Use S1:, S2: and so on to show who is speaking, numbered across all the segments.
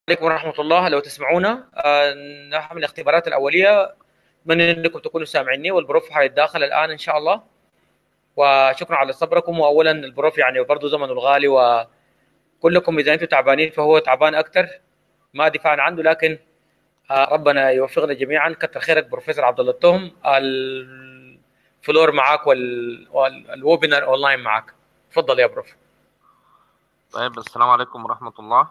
S1: عليكم ورحمة الله لو تسمعونا آه، نحن الاختبارات الأولية أتمنى أنكم تكونوا سامعيني والبروف حيتداخل الآن إن شاء الله وشكرا على صبركم وأولا البروف يعني برضه زمنه الغالي وكلكم إذا أنتم تعبانين فهو تعبان أكثر ما دفاعا عنه لكن آه، ربنا يوفقنا جميعا كثر خيرك بروفيسور عبد الله التهم الفلور معك والويبينار اونلاين معك تفضل يا بروف
S2: طيب السلام عليكم ورحمة الله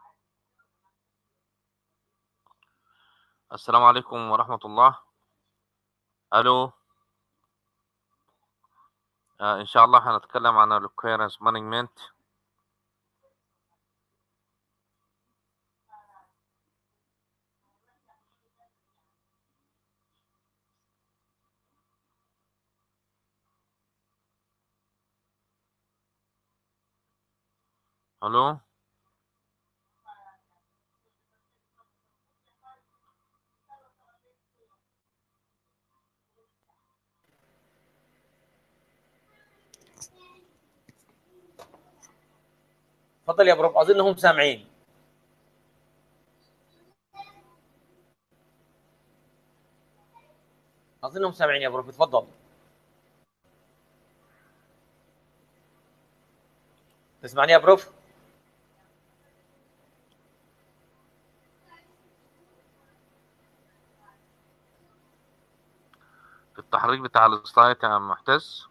S2: السلام عليكم ورحمة الله ألو آه إن شاء الله هنتكلم عن الكويرنس مانجمنت الو
S1: تفضل يا بروف اظنهم سامعين اظنهم سامعين يا بروف تفضل تسمعني يا بروف
S2: التحريك بتاع السلايد يا محتس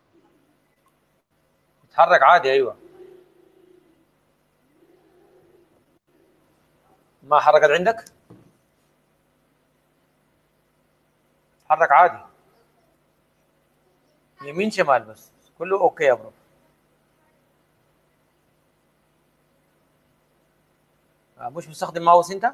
S1: اتحرك عادي ايوه ما حركت عندك اتحرك عادي يمين شمال بس كله اوكي يا برو آه، مش مستخدم ماوس انت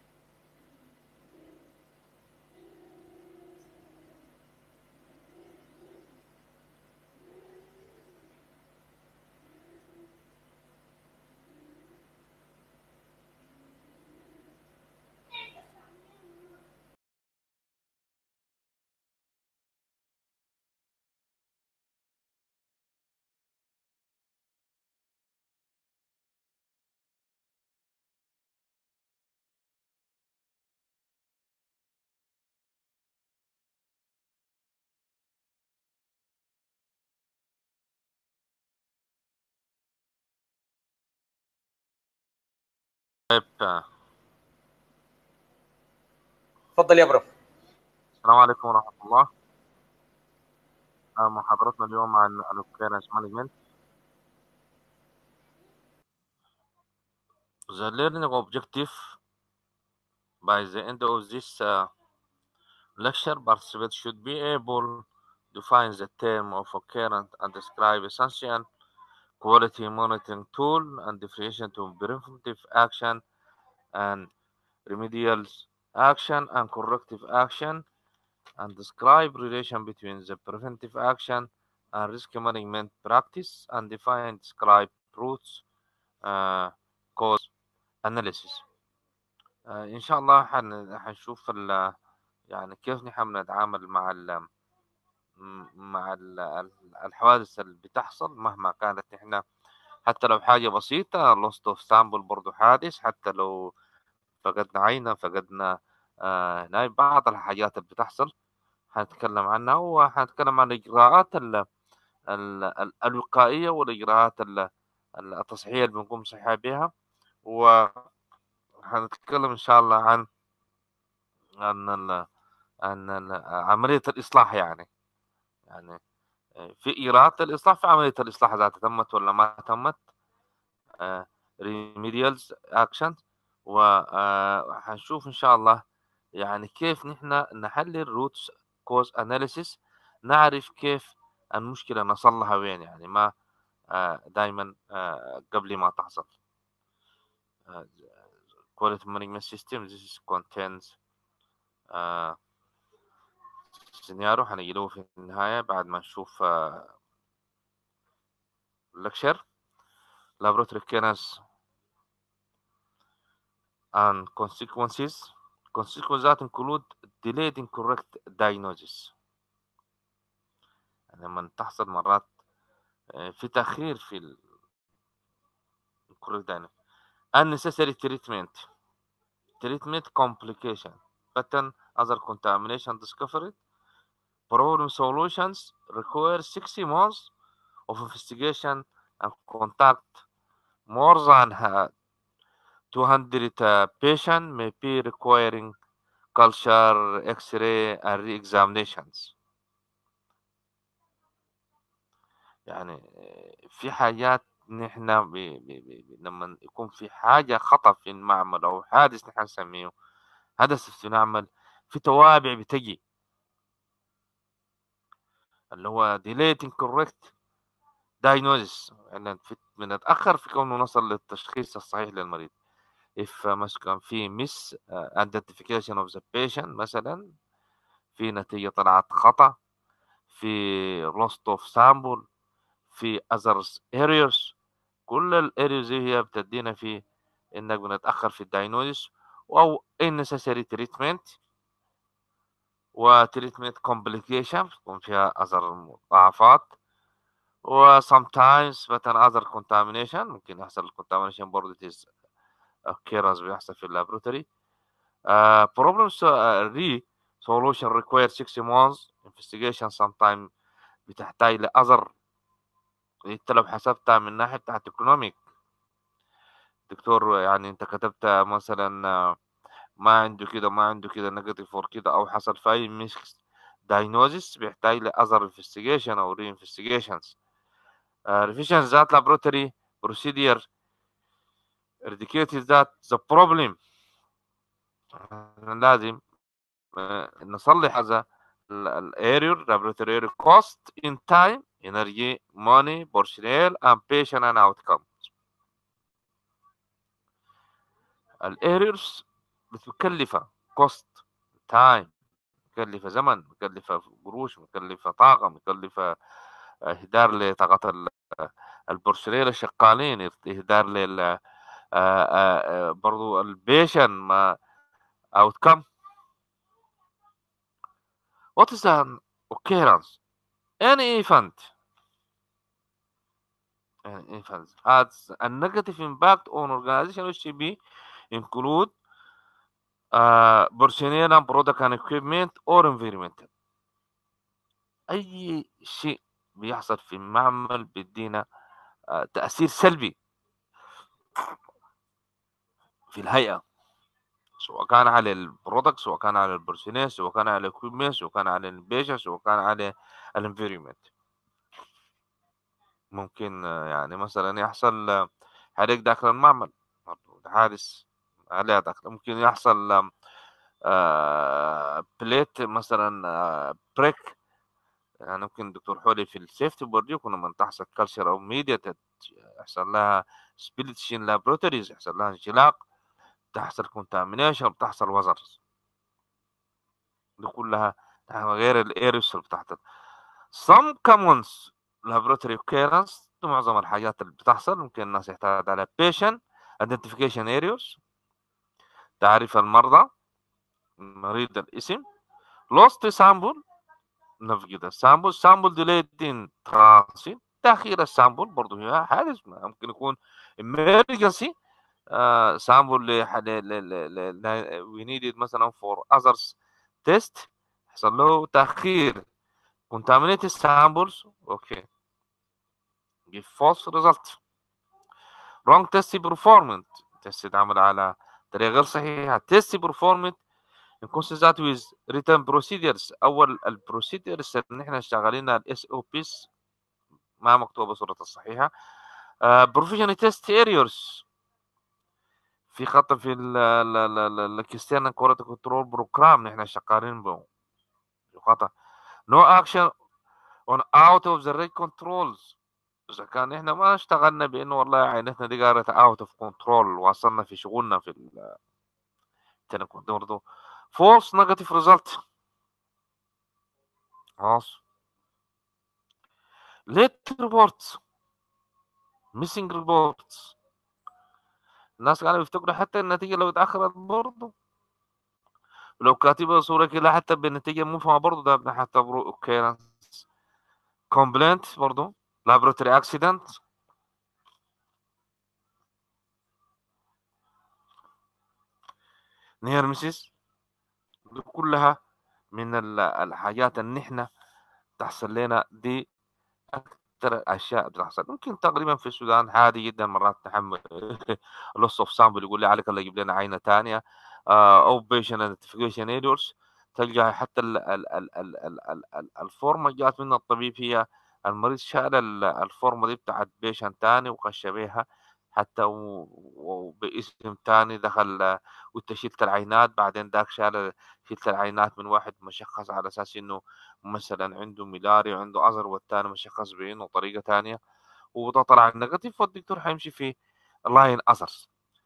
S2: طيب آه،
S1: تفضل يا بروف
S2: السلام عليكم ورحمة الله آه، محاضرتنا اليوم عن الكويرنس مانجمنت The learning objective by the end of this uh, lecture participants should be able to find the term of occurrence and describe essential quality monitoring tool and differentiation to preventive action and remedial action and corrective action and describe relation between the preventive action and risk management practice and define describe roots uh, cause analysis آه، ان شاء الله حن- حنشوف ال- يعني كيف نحن نتعامل مع ال م- مع ال- ال- الحوادث اللي بتحصل مهما كانت احنا حتى لو حاجة بسيطة lost of sample برضو حادث حتى لو فقدنا عينة فقدنا آه ناي بعض الحاجات اللي بتحصل هنتكلم عنها وهنتكلم عن الإجراءات ال ال ال الوقائية والإجراءات ال- ال- التصحيحية اللي بنقوم صحيح بها وهنتكلم إن شاء الله عن عن ال عن ال عملية الإصلاح يعني يعني في إجراءات الإصلاح في عملية الإصلاح ذاتها تمت ولا ما تمت آه remedials action وهنشوف إن شاء الله يعني كيف نحن نحلل روتس كوز اناليسيس نعرف كيف المشكلة نصلها وين يعني ما دائما قبل ما تحصل آه، quality management system this is contains آه، سيناريو هنجيله في النهاية بعد ما نشوف اللكشر laboratory occurrence and consequences consequences that include delayed incorrect diagnosis يعني لما تحصل مرات آه، في تأخير في ال incorrect diagnosis unnecessary treatment treatment complication pattern other contamination discovered problem solutions require 60 months of investigation and contact more than uh, 200 uh, patient may be requiring culture x-ray and re-examinations يعني في حاجات نحن بي بي بي لما يكون في حاجة خطأ في المعمل أو حادث نحن نسميه حدث في المعمل في توابع بتجي اللي هو delayed incorrect diagnosis يعني بنتأخر في كونه نصل للتشخيص الصحيح للمريض if مثلا في miss identification of the patient مثلا في نتيجة طلعت خطأ في lost of sample في others areas كل الاريز هي بتدينا في انك بنتاخر في الداينوزيس او unnecessary treatment وتريتمنت complication بتكون فيها اثر مضاعفات و sometimes مثلا other contamination ممكن يحصل contamination برضه is occurrence بيحصل في اللابروتري uh, problems uh, re solution require 6 months investigation sometimes بتحتاج لأذر انت لو حسبتها من ناحية بتاعت ايكونوميك دكتور يعني انت كتبت مثلا ما عنده كده ما عنده كده نيجاتيف فور كده او حصل في اي ميكس داينوزيس بيحتاج لاذر انفستيجيشن او ري انفستيجيشنز ريفيجن ذات لابروتري بروسيدير ارديكيتد ذات ذا بروبلم لازم نصلح هذا الايرور لابروتري ايرور كوست ان تايم energy, money, personnel, and patient and outcome. الايرورز مكلفة cost time مكلفة زمن مكلفة قروش مكلفة طاقة مكلفة إهدار لطاقة البرسونيل الشغالين إهدار لل برضو البيشن ما outcome What is an occurrence? any event any event has a negative impact on organization which be include uh, personnel and product and equipment or environment اي شيء بيحصل في المعمل بيدينا uh, تاثير سلبي في الهيئه سواء كان على البرودكت سواء كان على البرسونيل سواء كان على الاكويبمنت سواء كان على البيشن سواء كان على الانفيرومنت ممكن يعني مثلا يحصل حريق داخل المعمل حادث عليها داخل ممكن يحصل بليت مثلا بريك يعني ممكن الدكتور حولي في السيفتي بوريكم لما تحصل كالشر او ميديا يحصل لها سبيلتشين لابروتريز يحصل لها انشلاق تحصل كونتامينيشن بتحصل وزرز دي كلها غير الايرس اللي بتحصل some common laboratory occurrence معظم الحاجات اللي بتحصل ممكن الناس يحتاج على patient identification areas تعريف المرضى مريض الاسم lost sample نفقد السامبل sample delayed in transit تأخير السامبل برضه هي حادث ممكن يكون emergency سامبل we needed مثلا for others test حصل له تأخير contaminated samples okay give false result wrong test performed test اتعمل على طريقة غير صحيحة test performed inconsistent with written procedures أول البروسيدرز اللي احنا شغالين الاس او بيس ما مكتوبة بصورة الصحيحة uh, provision test errors في خطأ في الكريستيان كواليتي كنترول بروجرام نحن شغالين به خطأ نو اكشن اون اوت اوف ذا ريت كنترولز اذا كان احنا ما اشتغلنا بانه والله عينتنا دي قالت اوت اوف كنترول وصلنا في شغلنا في ال برضه فولس نيجاتيف ريزلت خلاص ليت ريبورتس ميسنج ريبورتس الناس كانوا يفتكروا حتى النتيجة لو اتأخرت برضه لو كاتبة صورة كده حتى بالنتيجة مفهمة برضه ده بنعتبره اوكي كومبلينت برضه لابراتوري اكسيدنت نير مسيس دي كلها من ال- الحاجات اللي احنا تحصل لنا دي اكثر الاشياء بتحصل ممكن تقريبا في السودان عادي جدا مرات نحمل لوس اوف سامبل يقول لي عليك الله يجيب لنا عينه ثانيه او بيشن ايدنتيفيكيشن ايرورز تلقى حتى ال- ال- ال- ال- ال- ال- ال- الفورمه جات من الطبيب هي المريض شال ال- الفورمه دي بتاعت بيشن تاني وخش بيها حتى و- وباسم تاني دخل وانت شلت العينات بعدين ذاك شال شلت العينات من واحد مشخص على اساس انه مثلا عنده ميلاري وعنده ازر والتاني مشخص بانه طريقه تانية وده طلع نيجاتيف والدكتور حيمشي في لاين اثرز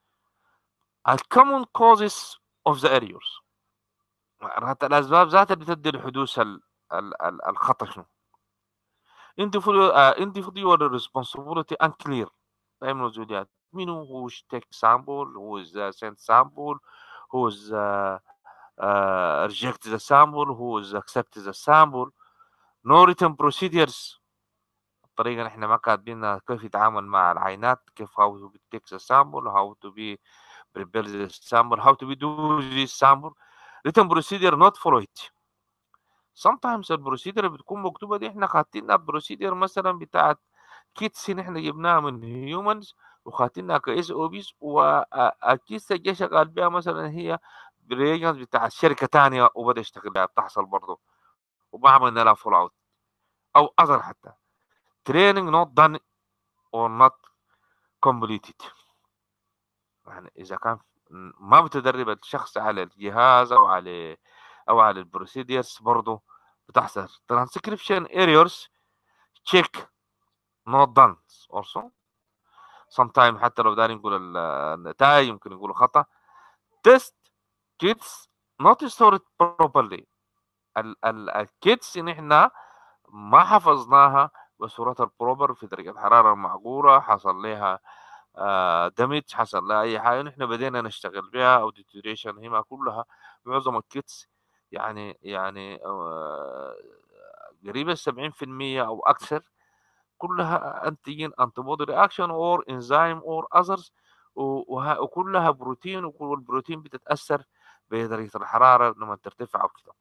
S2: الكومن كوزز اوف ذا errors معناتها الاسباب ذاتها اللي بتدي لحدوث ال- ال- ال- الخطا شنو individual uh, individual responsibility unclear دائما موجودات مين هو take sample who is uh, sent sample who is uh, uh, reject the sample who is accept the sample no written procedures الطريقة اللي احنا ما كاتبينها كيف يتعامل مع العينات كيف how to be take the sample how to be prepare the sample how to be do this sample written procedure not follow it sometimes البروسيدر اللي بتكون مكتوبة دي احنا خاتينها بروسيدر مثلا بتاعت كيتس اللي احنا جبناها من هيومنز وخاتينها كاس او بيس والكيس اللي شغال بيها مثلا هي بريجنز بتاعت شركة تانية وبدأ يشتغل بيها بتحصل برضه وما عملنا لها فول اوت او اذر حتى training not done or not completed يعني اذا كان ما بتدرب الشخص على الجهاز او على او على البروسيديرز برضه بتحصل transcription errors check not done also sometime حتى لو داري نقول ال- النتائج يمكن يقولوا خطا test kits not stored properly ال ال الكيتس ان احنا ما حفظناها بصورتها البروبر في درجة حرارة معقولة حصل لها آه دمج حصل لها اي حاجة نحن بدينا نشتغل بها او ديتوريشن هي ما كلها معظم الكيتس يعني يعني آه قريبة 70% او اكثر كلها انتيجين انتيبودي رياكشن اور انزيم اور اذرز وكلها بروتين وكل البروتين بتتاثر بدرجه الحراره لما ترتفع او كده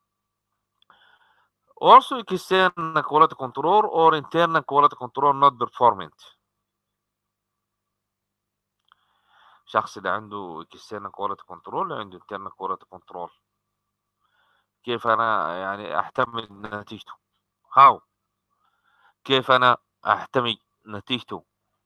S2: also external quality control or internal quality control not performant شخص اللي عنده external quality control اللي عنده internal quality control كيف انا يعني احتمل نتيجته how كيف انا احتمل نتيجته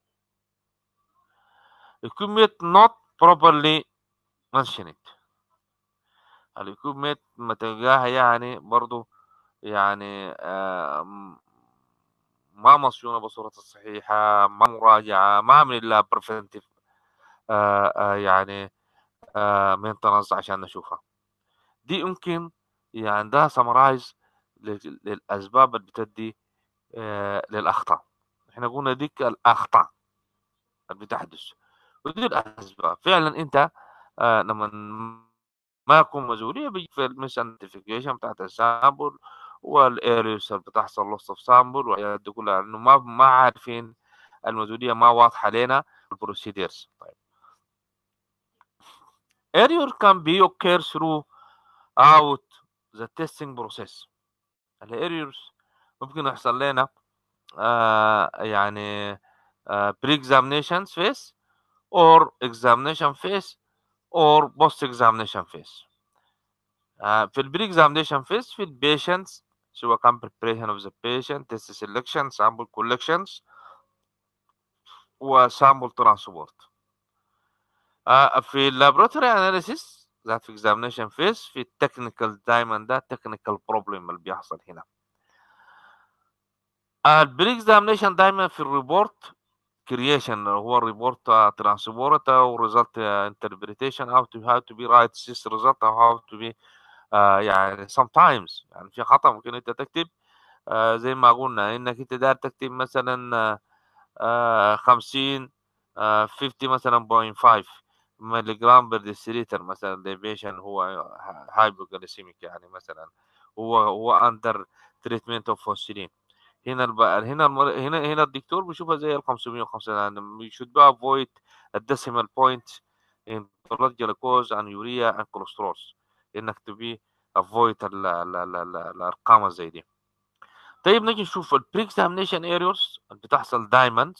S2: equipment not properly mentioned الايكوبمنت ما تلقاها يعني برضو يعني آه ما مصيونة بصورة الصحيحة ما مراجعة ما عامل لها بريفنتيف آه آه يعني آه مينتنس عشان نشوفها دي يمكن يعني ده سمرايز للأسباب اللي بتدي آه للأخطاء احنا قلنا ديك الأخطاء اللي بتحدث ودي الأسباب فعلا أنت آه لما ما يكون مسؤولية بيجي في المس ايدنتيفيكيشن بتاعت السامبل والاريوس اللي بتحصل لوس اوف سامبل والحاجات دي كلها لانه ما ما عارفين المسؤولية ما واضحة لنا البروسيدرز طيب error can be occur through out the testing process الايرورز ممكن يحصل لنا آه يعني آه pre examination phase or examination phase or post examination phase آه في البري examination phase في البيشنتس سواء كان preparation of the patient test selection sample collections وسامبل ترانسبورت آه في اللابوراتوري اناليسيس ذات في examination phase في التكنيكال دايما ده تكنيكال بروبلم اللي بيحصل هنا البري examination دايما في الريبورت creation هو الريبورت ترانسبورت او result interpretation how to how to be write this result او how to be uh, يعني sometimes يعني في خطأ ممكن انت تكتب uh, زي ما قلنا انك انت داير تكتب مثلا uh, 50 uh, 50 مثلا 0.5 ملي جرام بر ديسيليتر مثلا ديفيشن هو هايبوغليسيميك يعني مثلا هو هو اندر تريتمنت اوف فوسفين هنا الب... هنا المر... هنا هنا الدكتور بيشوفها زي ال 505 يعني should be avoid الديسيمال بوينت in blood glucose and urea and cholesterol انك تبي avoid ال ال ال ال الارقام زي دي طيب نجي نشوف البري اكزامينيشن ايرورز اللي بتحصل دايما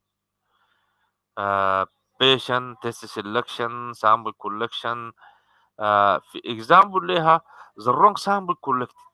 S2: patient test selection sample collection آه في example لها the wrong sample collected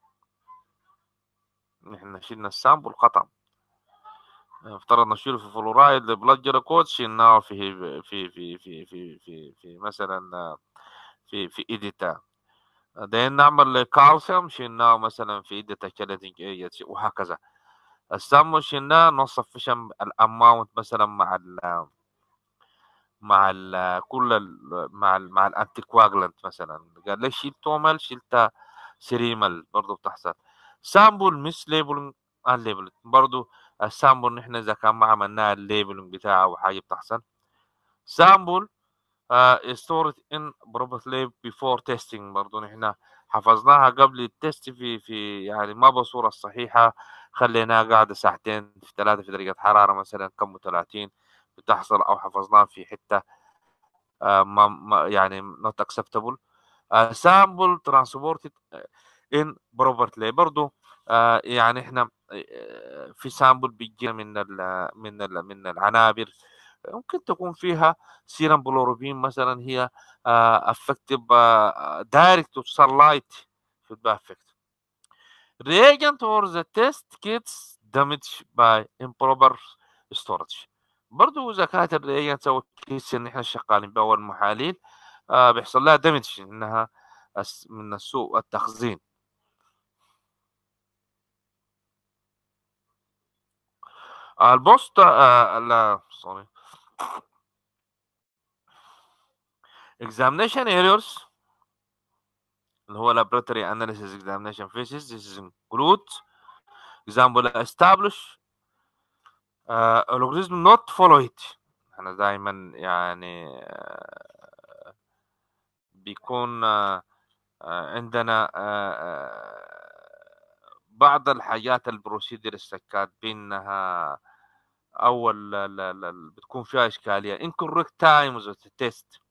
S2: نحن شلنا السامبل خطأ افترض نشيله في فلورايد بلاد جلوكوز شلناه في في في في في في, في مثلا في في ايديتا بعدين نعمل كالسيوم شلناه مثلا في ايديتا كاليتنج وهكذا السم شلناه نصف فيشن الاماونت مثلا مع ال مع ال كل ال مع ال مع الانتي كواجلنت مثلا قال لي شيل تومل شلت سيريمال برضه بتحصل سامبل مس ليبلنج ان ليبل برضه السامبل نحن اذا كان ما عملناه الليبلنج بتاعه وحاجه بتحصل سامبل ستورد ان بروبلي بيفور تيستينج برضه نحن حفظناها قبل التست في في يعني ما بالصوره الصحيحه خليناها قاعده ساعتين في ثلاثه في درجه حراره مثلا كم 30 بتحصل او حفظناها في حته آه ما ما يعني not acceptable uh, sample transported in properly برضو آه يعني احنا في سامبل بيجي من ال من ال من العنابر ممكن تكون فيها سيرم بلوروبين مثلا هي افكتيف دايركت تو sunlight should be affected reagent or the test kits damaged by improper storage برضو اذا كانت الرياجنت او الكيس اللي احنا شغالين بها والمحاليل آه بيحصل لها دمج انها من سوء التخزين البوست آه لا سوري examination errors اللي هو laboratory analysis examination phases this is include example establish uh, algorithm not follow it احنا دائما يعني uh, بيكون uh, عندنا بعض الحاجات البروسيدرز كاتبينها اول لا لا لا بتكون فيها اشكاليه incorrect times of the test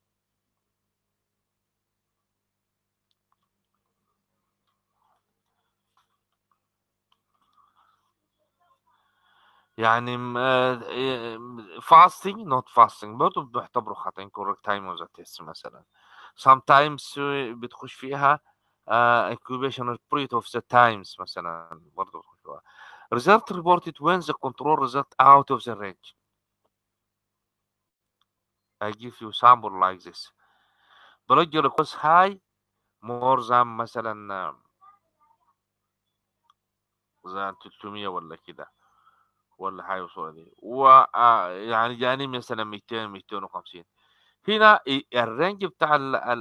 S2: يعني fasting not fasting برضه بيعتبروا خطأ incorrect time of the test مثلا sometimes بتخش فيها uh, incubation period of the times مثلا برضه بتخش فيها result reported when the control result out of the range I give you sample like this blood glucose high more than مثلا زي 300 ولا كده ولا حاجه بالصوره دي ويعني جاني مثلا 200 250 هنا الرينج بتاع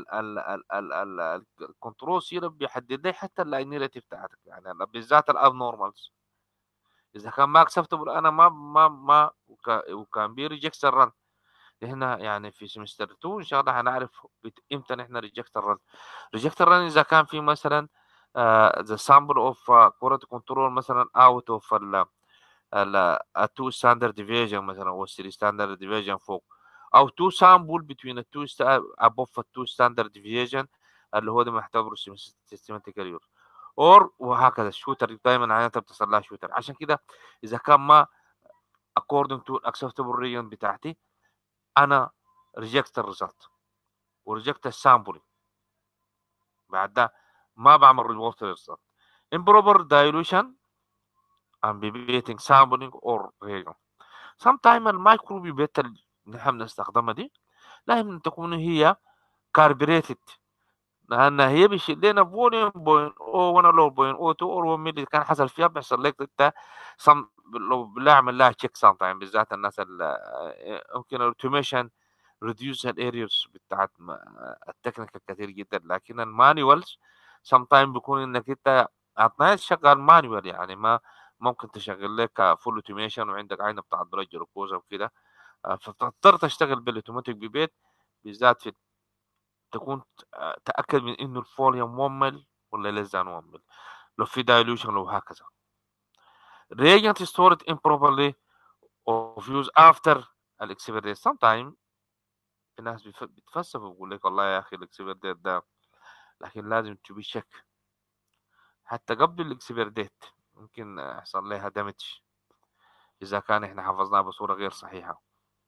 S2: الكنترول سيرب بيحدد لي حتى اللاينيرتي بتاعتك يعني بالذات الاب نورمالز اذا كان ما اكسبتبل انا ما ما ما وكان بي ريجكت الرن هنا يعني في سمستر 2 ان شاء الله هنعرف امتى نحن ريجكت الرن ريجكت الرن اذا كان في مثلا ذا سامبل اوف كواليتي كنترول مثلا اوت اوف التو ستاندرد ديفيجن مثلا او 3 ستاندرد ديفيجن فوق او تو سامبل بتوين التو ابوف التو ستاندرد ديفيجن اللي هو ده معتبره سيستماتيك يور اور وهكذا الشوتر دايما عينتها بتصل لها شوتر عشان كده اذا كان ما according to acceptable region بتاعتي انا ريجكت الريزلت وريجكت السامبل بعد ده ما بعمل ريبورت للريزلت improper dilution ambiguating sampling or reagent sometimes الميكروبيبات اللي نحن بنستخدمها دي لازم تكون هي كاربريتد لان هي بيشيل لنا فوليوم بوين او 1 لو بوين او 2 او 1 ملي كان حصل فيها بيحصل لك انت سم لو بنعمل لها تشيك سام تايم بالذات الناس ممكن الاوتوميشن ريديوس الاريرز بتاعت التكنيكال كثير جدا لكن المانيوالز سم تايم بيكون انك انت اثناء شغال مانيوال يعني ما ممكن تشغل لك فول اوتوميشن وعندك عينه بتاعت درجه جلوكوز وكده فتضطر تشتغل بالاوتوماتيك ببيت بالذات في تكون تاكد من انه الفوليوم ممل ولا لسه ممل لو في دايلوشن لو هكذا reagent stored improperly of use after الاكسبيرينس sometime في ناس بيف- بيتفلسفوا بيقول لك والله يا اخي الاكسبير ديت ده لكن لازم تبي شك حتى قبل الاكسبير ديت ممكن يحصل لها دمج اذا كان احنا حفظناها بصوره غير صحيحه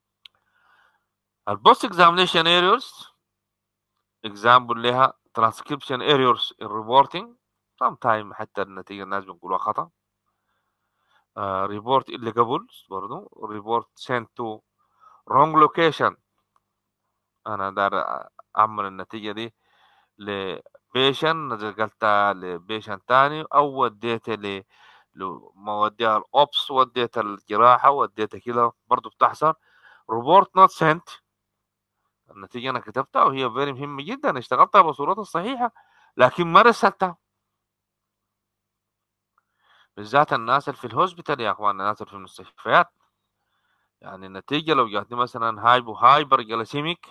S2: البوست اكزامينيشن ايرورز اكزامبل لها ترانسكريبشن ايرورز ان ريبورتنج سام تايم حتى النتيجه الناس بنقولوها خطا ريبورت اللي قبل برضو ريبورت sent to wrong location انا دار اعمل النتيجه دي لبيشن نقلتها لبيشن تاني او وديتها ل لو ما وديها الاوبس وديتها الجراحه وديتها كده برضو بتحصل ريبورت نوت سنت النتيجه انا كتبتها وهي فيري مهمه جدا اشتغلتها بصورتها الصحيحه لكن ما رسلتها بالذات الناس اللي في الهوسبيتال يا اخوان الناس اللي في المستشفيات يعني النتيجه لو جاتني مثلا هايبو هايبر جلاسيميك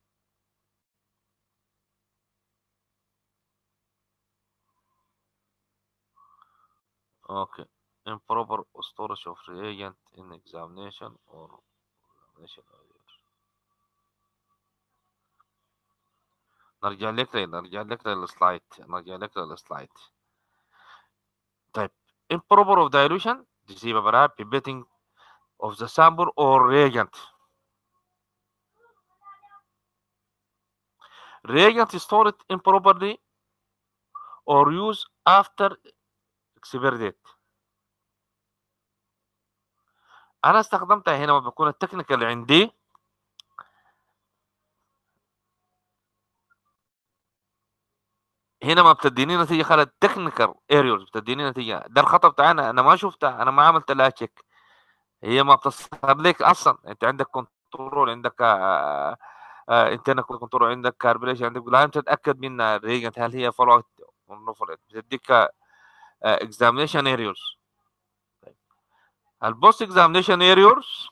S2: Okay. Improper storage of reagent in examination or examination area. نرجع لك نرجع لك للسلايد نرجع لك للسلايد طيب improper of dilution deceive بقى pipetting of the sample or reagent reagent stored improperly or used after expiry date انا استخدمتها هنا لما بكون التكنيكال عندي هنا ما بتديني نتيجه خالد تكنيكال اريورز بتديني نتيجه ده الخطا بتاعنا انا ما شفتها انا ما عملت لها تشيك هي ما بتظهر لك اصلا انت عندك كنترول عندك انترنال كنترول عندك كاربريشن عندك لازم تتاكد من الريجنت هل هي فولو بتديك اكزامينشن اريورز البوست اكزامينشن اريورز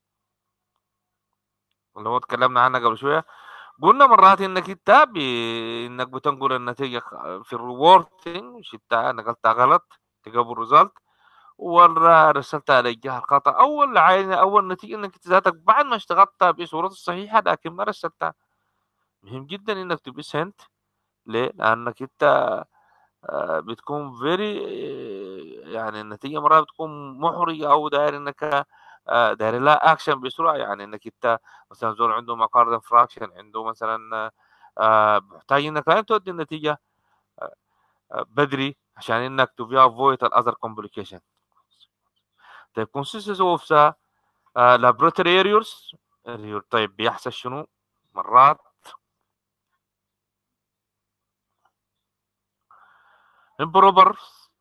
S2: اللي هو اتكلمنا عنها قبل شويه قلنا مرات انك انت ب... انك بتنقل النتيجه في الريورتنج شفتها نقلتها غلط تقبل ريزلت ورسلتها للجهه الخطا اول عين اول نتيجه انك انت ذاتك بعد ما اشتغلتها بصورة الصحيحه لكن ما رسلتها مهم جدا انك تبي سنت ليه؟ لانك انت بتكون فيري يعني النتيجه مرات بتكون محرجه او داير انك داير لا اكشن بسرعه يعني انك انت مثلا زول عنده مقارنه فراكشن عنده مثلا محتاج انك لازم تودي النتيجه بدري عشان انك to avoid the other complication طيب consists of the uh, laboratory errors طيب بيحصل شنو مرات improper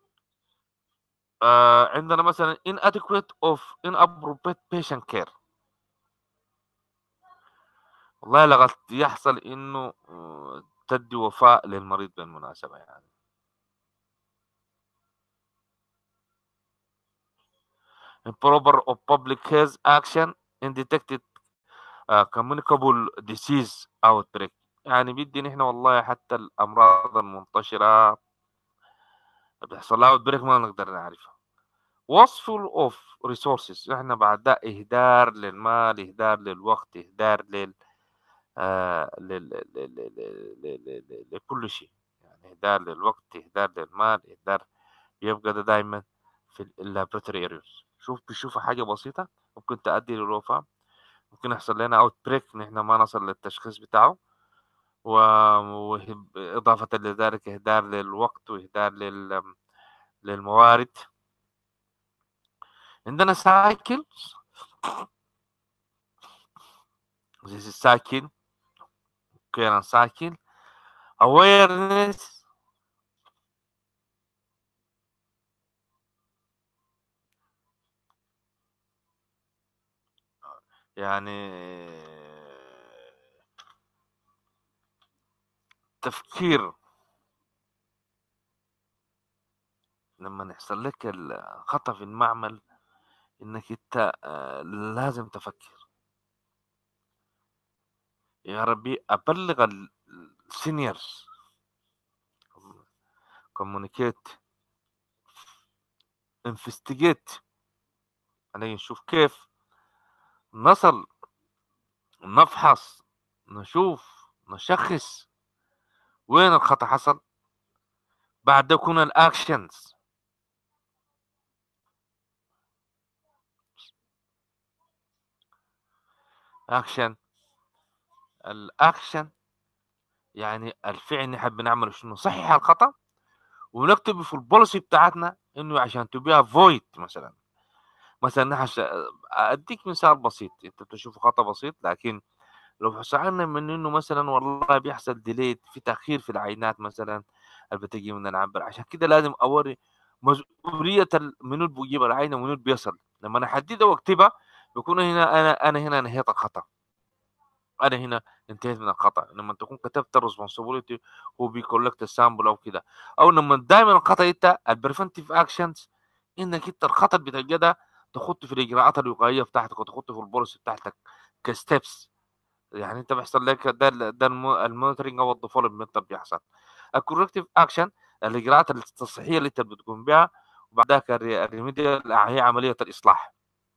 S2: آه عندنا مثلا inadequate of inappropriate patient care والله لغت يحصل انه تدي وفاء للمريض بالمناسبة يعني improper of public health action in detected uh, communicable disease outbreak يعني بدي نحن والله حتى الامراض المنتشره بيحصل لها outbreak ما نقدر نعرفها wasteful of resources احنا بعد ده اهدار للمال اهدار للوقت اهدار لل آه لل... لل... لل... لكل شيء يعني اهدار للوقت اهدار للمال اهدار يبقى ده دايما في اللابراتوري اريوز شوف بشوف حاجه بسيطه ممكن تؤدي للوفاه ممكن يحصل لنا اوت بريك نحن ما نصل للتشخيص بتاعه وإضافة لذلك إهدار للوقت وإهدار لل... للموارد عندنا سايكل This is cycle current cycle awareness يعني تفكير لما يحصل لك الخطأ في المعمل انك انت لازم تفكر يا ربي ابلغ السينيورز كومونيكيت انفستيجيت علي نشوف كيف نصل نفحص نشوف نشخص وين الخطأ حصل بعد ده يكون الاكشنز اكشن الاكشن يعني الفعل اللي احنا بنعمله شنو نصحح الخطا ونكتب في البوليسي بتاعتنا انه عشان تبيها فويد مثلا مثلا نحن اديك مثال بسيط انت بتشوف خطا بسيط لكن لو سألنا من انه مثلا والله بيحصل ديليت في تاخير في العينات مثلا اللي بتجي من العنبر عشان كده لازم اوري مسؤوليه منو بيجيب العينه ومنو بيصل لما انا احددها واكتبها بيكون هنا انا انا هنا نهيت الخطا انا هنا انتهيت من الخطا لما تكون كتبت الريسبونسبيلتي هو بيكولكت السامبل او كده او لما دائما الخطا انت البريفنتيف اكشنز انك انت الخطا بتلقى ده تخط في الاجراءات الوقائيه بتاعتك وتخط في البوليسي بتاعتك كستبس يعني انت بيحصل لك ده ده المونيتورنج او الديفلوبمنت بيحصل الكوركتيف اكشن الاجراءات التصحيحيه اللي انت بتقوم بها وبعد ذاك الريميديال هي عمليه الاصلاح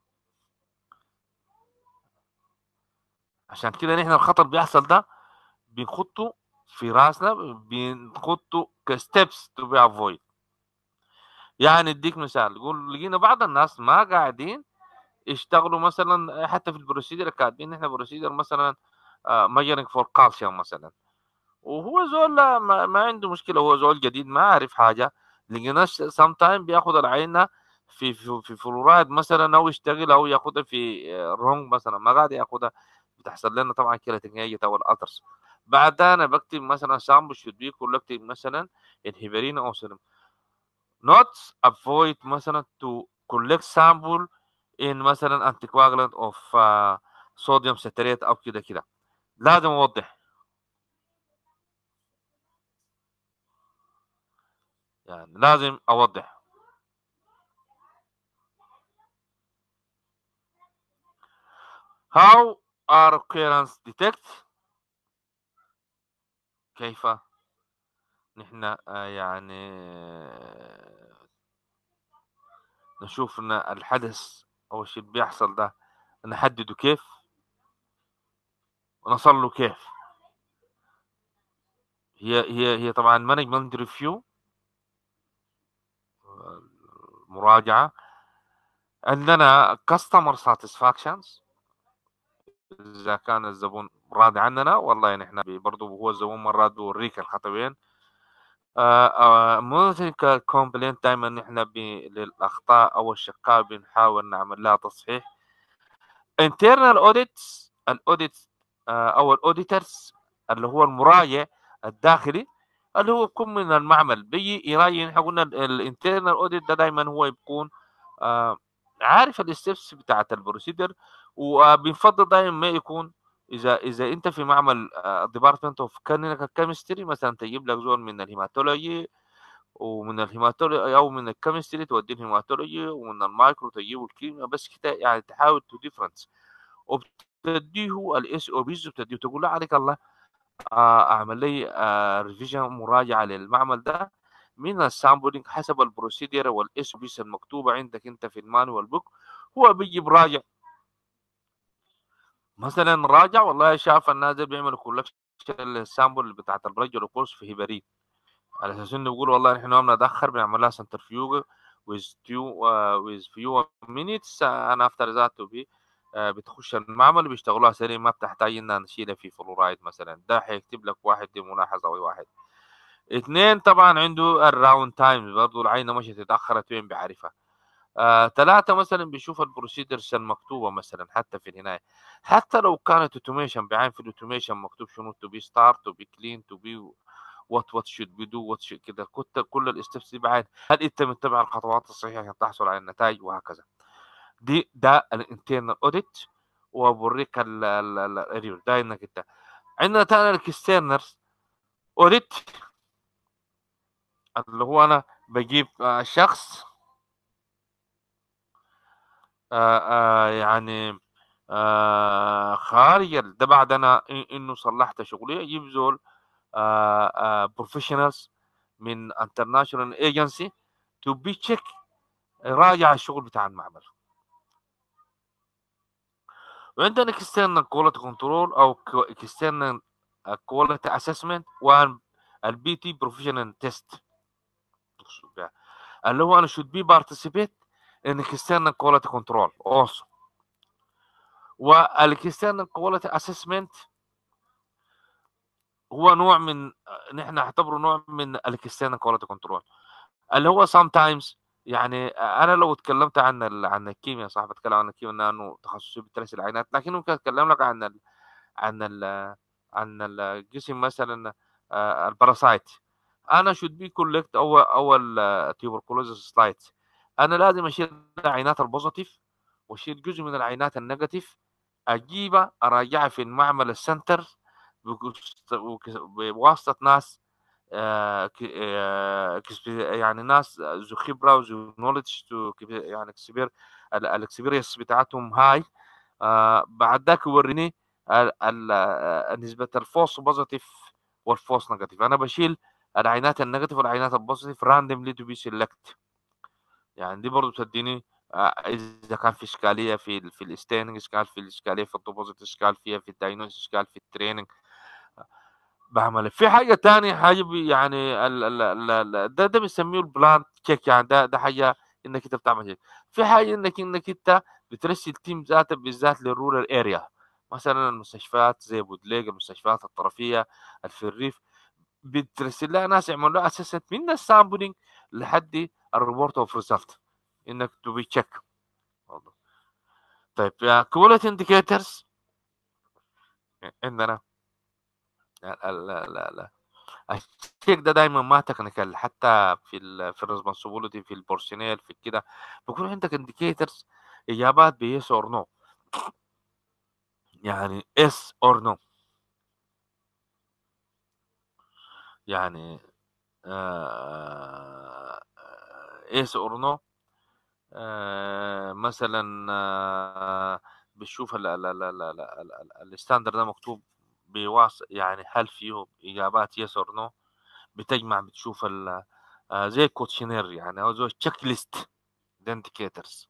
S2: عشان كده نحن الخطر بيحصل ده بنخطه في راسنا بنخطه كستبس تو بي افويد يعني اديك مثال يقول لقينا بعض الناس ما قاعدين يشتغلوا مثلا حتى في البروسيدر كاتبين نحن بروسيدر مثلا ماجرنج فور كالسيوم مثلا وهو زول ما, ما عنده مشكله هو زول جديد ما عارف حاجه لقينا سام تايم بياخذ العينه في في, في فلورايد مثلا او يشتغل او ياخذها في رونج مثلا ما قاعد ياخذها بتحصل لنا طبعا كيلاتينية او الاثرز بعد انا بكتب مثلا سامبل should be collected مثلا in heparin او serum not avoid مثلا to collect sample in مثلا anticoagulant of uh, sodium citrate او كده كده لازم اوضح يعني لازم اوضح how are occurrence detect كيف نحن يعني نشوف ان الحدث او الشيء بيحصل ده نحدده كيف ونصل له كيف هي هي هي طبعا مانجمنت ريفيو مراجعه عندنا كاستمر ساتسفاكشنز اذا كان الزبون راضي عننا والله نحن برضه هو الزبون مرات بيوريك الخطا وين مونيتورنج كومبلينت دائما نحن للاخطاء او الشقاء بنحاول نعمل لها تصحيح internal audits الاوديت او الاوديترز اللي هو المراجع الداخلي اللي هو بيكون من المعمل بيجي يراجع نحن قلنا الانترنال اوديت ده دائما هو بيكون آه عارف الستبس بتاعت البروسيدر وبنفضل دائما ما يكون اذا اذا انت في معمل ديبارتمنت اوف كلينيكال كيمستري مثلا تجيب لك زول من الهيماتولوجي ومن الهيماتولوجي او من الكيمستري توديه الهيماتولوجي ومن المايكرو تجيبه الكيمياء بس كده يعني تحاول تو ديفرنس وبتديه الاس او بيز وبتديه تقول له عليك الله اعمل لي ريفيجن مراجعه للمعمل ده من السامبلينج حسب البروسيدير والاس بيس المكتوبه عندك انت في المانوال بوك هو بيجي براجع مثلا راجع والله شاف الناس بيعملوا كولكشن السامبل بتاعت الرجل كورس في هبرين على اساس انه بيقول والله احنا ما بنتاخر بنعمل لها سنترفيوج with few uh, with few minutes انا افتر ذات تو بي بتخش المعمل بيشتغلوها سريع ما بتحتاج انها نشيلها في فلورايد مثلا ده حيكتب لك واحد دي ملاحظه واحد اثنين طبعا عنده الراوند تايم برضه العينه مشت اتاخرت وين بيعرفها آه، ثلاثة مثلا بيشوف البروسيدرز المكتوبة مثلا حتى في النهاية حتى لو كانت اوتوميشن بعين في الاوتوميشن مكتوب شنو تو بي ستارت تو بي كلين تو بي وات وات شود بي دو وات كده كل كل الاستبس دي بعين هل انت متبع الخطوات الصحيحة عشان تحصل على النتائج وهكذا دي ده الانترنال اوديت وبوريك الريفيو ده انك انت عندنا تاني الاكسترنرز اوديت اللي هو انا بجيب شخص آآ آآ يعني آآ خارج ده بعد انا انه صلحت شغلي اجيب زول بروفيشنالز من انترناشونال ايجنسي تو بي تشيك راجع الشغل بتاع المعمل وعندنا external quality control او ك- external uh, quality assessment والبي تي professional test اللي هو انا should be participate in external quality control also والاكسترنال كواليتي اسسمنت هو نوع من نحن نعتبره نوع من الاكسترنال كواليتي كنترول اللي هو sometimes يعني انا لو اتكلمت عن ال... عن الكيمياء صح بتكلم عن الكيمياء انه تخصصي بتدرس العينات لكن ممكن اتكلم لك عن ال... عن ال... عن الجسم مثلا آه، الباراسايت انا should be collect اول اول tuberculosis سلايد انا لازم اشيل العينات البوزيتيف واشيل جزء من العينات النيجاتيف اجيبها اراجعها في المعمل السنتر بقص- وك- بواسطه ناس آه، ك- آه، كسب- يعني ناس ذو خبره وذو نولج يعني اكسبير الاكسبيرينس بتاعتهم هاي آه، بعد ذاك يوريني ال- ال- آه، نسبه الفوس بوزيتيف والفوس نيجاتيف انا بشيل العينات النيجاتيف والعينات البوزيتيف راندوملي تو بي سيلكت يعني دي برضه تديني آه، اذا كان في اشكاليه في ال في الستيننج اشكال في الاشكاليه في الديبوزيت اشكال فيها في الداينوس اشكال في التريننج بعمل في حاجه تانية حاجه بي- يعني ال ال ال ال ده ده بنسميه البلان تشيك يعني ده ده حاجه انك انت بتعمل هيك في حاجه انك انك انت بترسل تيم ذاته بالذات للرورال اريا مثلا المستشفيات زي بودليج المستشفيات الطرفيه اللي في الريف بترسل لها ناس يعملوا لها اسسمنت من السامبلينج لحد الريبورت اوف ريزلت انك تو بي تشيك طيب كواليتي انديكيتورز عندنا لا لا لا لا الشيك ده دايما ما تكنيكال حتى في ال في الريسبونسبيلتي في البورسونيل في كده بيكون عندك انديكيتورز اجابات بيس اور نو يعني اس اور نو يعني اس اور نو مثلا آه، بتشوف ال- ال- ال- ال- ال- ال- ال- الستاندرد ده مكتوب بواس يعني هل فيه اجابات يس اور نو بتجمع بتشوف ال- آه، زي كوتشنير يعني او زي تشيك ليست انديكيتورز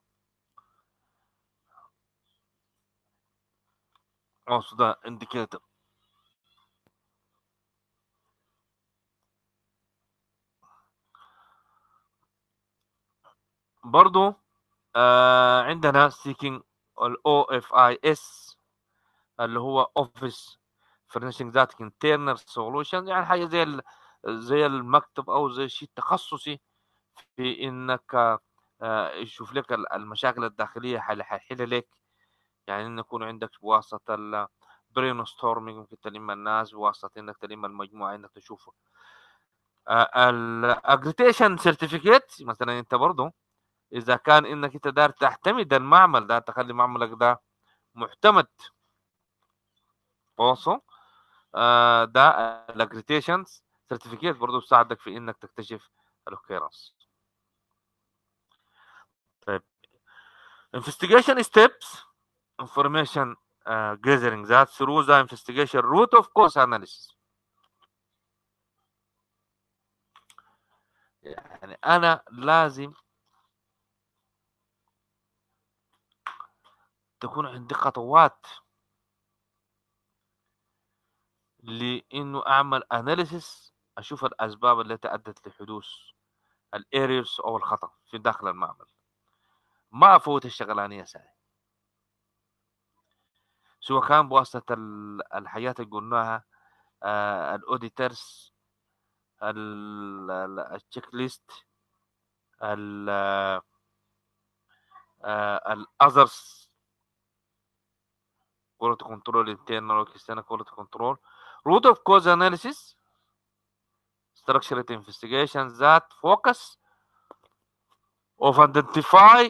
S2: also ده indicator برضو آه عندنا seeking ال OFIS اللي هو Office Furnishing That Internal Solutions يعني حاجة زي ال- زي المكتب أو زي شيء تخصصي في إنك آه يشوف لك ال- المشاكل الداخلية حل حيحلها لك يعني إن يكون عندك بواسطة ال برين ستورمينج ممكن تلم الناس بواسطة إنك تلم المجموعة إنك تشوفه الاجريتيشن سيرتيفيكيت مثلا انت برضه اذا كان انك انت دار تعتمد المعمل ده تخلي معملك ده معتمد also آه ده الاجريتيشن سيرتيفيكيت برضه بيساعدك في انك تكتشف الاوكيرنس طيب investigation steps information uh, gathering that through the investigation root of cause analysis يعني انا لازم تكون عندي خطوات لانه اعمل اناليسيس اشوف الاسباب التي ادت لحدوث الايريرز او الخطا في داخل المعمل ما افوت الشغلانيه ساعي سواء كان بواسطه ال- الحاجات اللي قلناها آه الاوديترز التشيك ليست الاذرز quality control internal or external quality control root of cause analysis structured investigations that focus of identify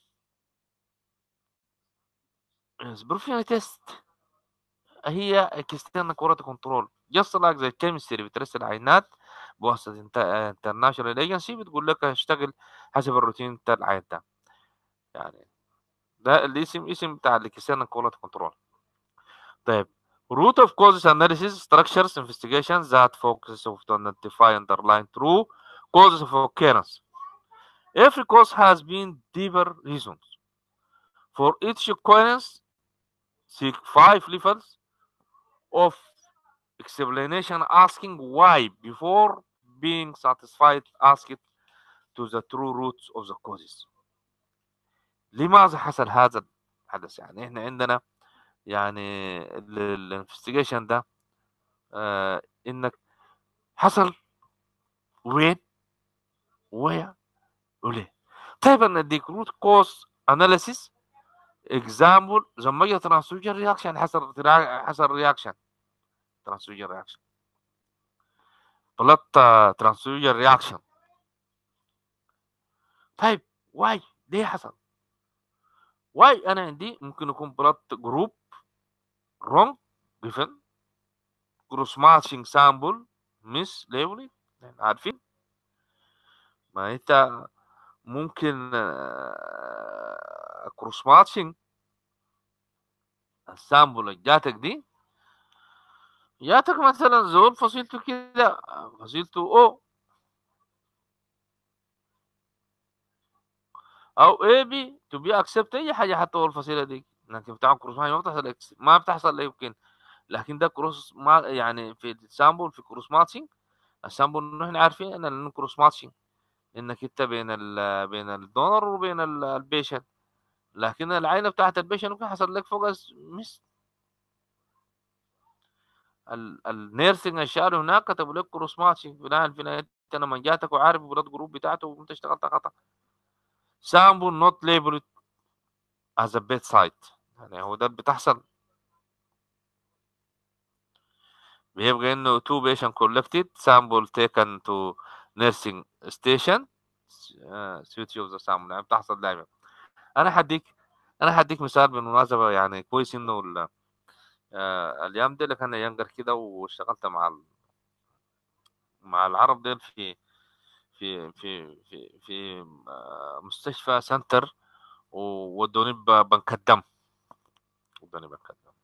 S2: yes, professional test هي external quality control just like زي الكيمستري بترسل عينات بواسطة انترناشونال ايجنسي بتقول لك اشتغل حسب الروتين بتاع العين ده يعني ده الاسم اسم بتاع الاكسترنال كواليتي كنترول طيب root of causes analysis structures investigations that focus of to identify underlying true causes of occurrence every cause has been deeper reasons for each occurrence seek five levels of explanation asking why before being satisfied ask it to the true roots of the causes لماذا حصل هذا الحدث يعني احنا عندنا يعني الانفستيجيشن ده آه انك حصل وين ويا وليه طيب انا اديك روت كوز اناليسيس اكزامبل لما جه ترانسفيوجن رياكشن حصل حصل رياكشن ترانسفيوجن رياكشن بلط ترانسفيوجن رياكشن طيب واي ليه حصل واي انا عندي ممكن يكون بلط جروب wrong given cross matching sample miss labeling عارفين ما انت ممكن كروس ماتشنج السامبل اللي جاتك دي جاتك مثلا زول فصيلته كده فصيلته او او اي بي تو بي اكسبت اي حاجه حتى هو الفصيله دي لكن بتاع كروس ما بتحصل ما بتحصل يمكن لكن ده كروس ما يعني في السامبل في كروس ماتشنج السامبل نحن عارفين ان كروس ماتشنج انك انت بين ال بين الدونر وبين البيشنت لكن العينه بتاعت البيشنت ممكن حصل لك فوقس مس النيرسنج الشارع هناك كتبوا لك كروس ماتشنج بناء في انا من جاتك وعارف البلاد جروب بتاعته وانت اشتغلت خطا سامبل نوت ليبل از ا بيت سايت يعني هو ده بتحصل بيبقى انه two patient collected sample taken to nursing station switch of the sample يعني بتحصل دائما انا حديك انا حديك مثال بالمناسبه يعني كويس انه ال... آه الايام دي كان ينقر كده واشتغلت مع ال... مع العرب ديل في في في في في آه مستشفى سنتر وودوني بنك الدم ودوني بنك الدم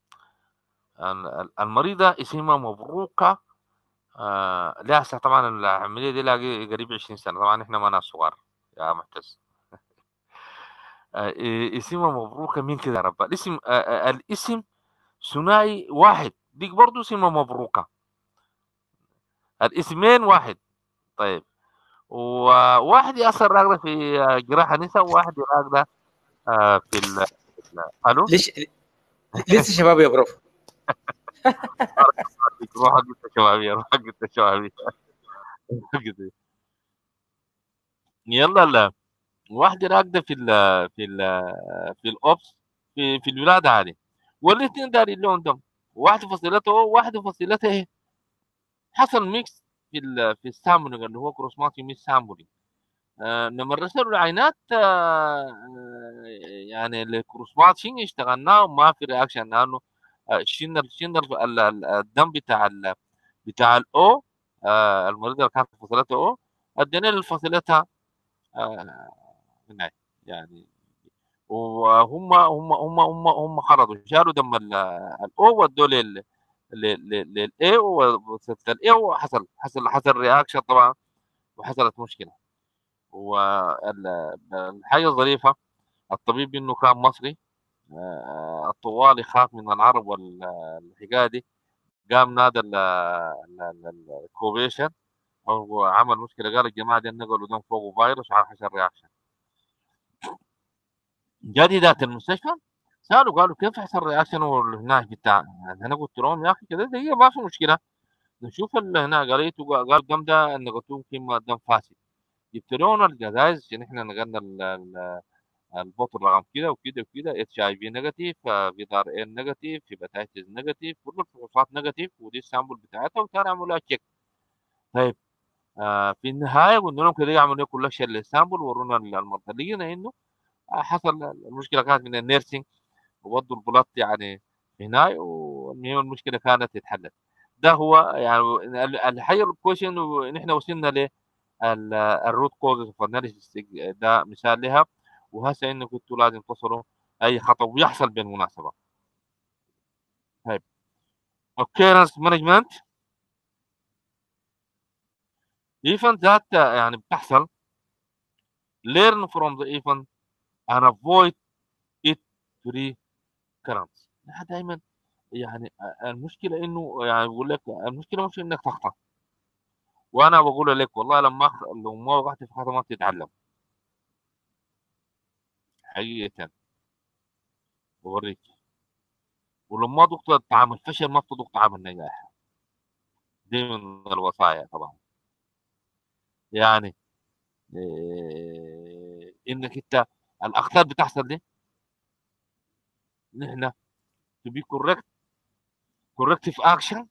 S2: المريضة اسمها مبروكة آه لها طبعا العملية دي لها قريب 20 سنة طبعا احنا ما ناس صغار يا معتز آه اسمها مبروكة مين كده يا رب الاسم آه الاسم ثنائي واحد ديك برضو اسمها مبروكة الاسمين واحد طيب وواحد يأثر راقدة في جراحة نساء وواحد راقدة آه في ال الو
S1: ليش لسه شباب يا بروف
S2: روح قلت شبابية روح قلت شبابية يلا لا واحدة راقدة في ال في ال في الأوبس في في الولادة هذه والاثنين داري لون دم واحدة فصيلته وواحدة فصيلتها ايه حصل ميكس في ال في السامبلينج اللي هو كروس ماتي ميكس سامبلينج آه لما رسلوا العينات آه يعني الكروس ماتشنج اشتغلناه وما في رياكشن لانه شلنا شلنا الدم بتاع ال بتاع الاو آه المريضه اللي كانت فصيلتها او ادينا لفصيلتها آه يعني وهم هم هم هم هم خرطوا شالوا دم الاو ودوه لل للاي وصلت الاي وحصل حصل حصل رياكشن طبعا وحصلت مشكله والحاجه الظريفه الطبيب انه كان مصري الطوال يخاف من العرب والحكايه دي قام نادى الكوبيشن او عمل مشكله قال الجماعه دي نقلوا دم فوق فيروس حصل رياكشن جا ذات المستشفى سالوا قالوا كيف حصل رياكشن هناك بتاع انا قلت لهم يا اخي كده دقيقه ما في مشكله نشوف هنا قريت قال الدم ده نقلتوه كيما دم فاسد جبت لهم الجزائز عشان احنا نقلنا البطل رقم كده وكده وكده اتش اي في نيجاتيف في دار ان نيجاتيف في بتايتس نيجاتيف كل الفحوصات نيجاتيف ودي السامبل بتاعتها وكان عملوا تشيك طيب آه في النهايه قلنا لهم كده يعملوا كل شيء للسامبل ورونا المرضى لقينا انه حصل المشكله كانت من النيرسينج وودوا البلاط يعني هنا والمهم المشكله كانت اتحلت ده هو يعني الحاجه الكويسه انه نحن وصلنا ل الروت كوزز اوف اناليسيس ده مثال لها وهسه انه كنتوا لازم تصلوا اي خطا ويحصل بالمناسبه طيب occurrence مانجمنت ايفنت ذات يعني بتحصل learn from the event and avoid it to recurrence نحن دائما يعني المشكله انه يعني بقول لك المشكله مش انك تخطأ وانا بقول لك والله لما لو ما وقعت في خطأ ما بتتعلم حقيقه بوريك ولما ذقت طعم الفشل ما بتذوق طعم النجاح دي من الوصايا طبعا يعني إيه انك انت الاخطاء بتحصل دي نحن to be correct corrective action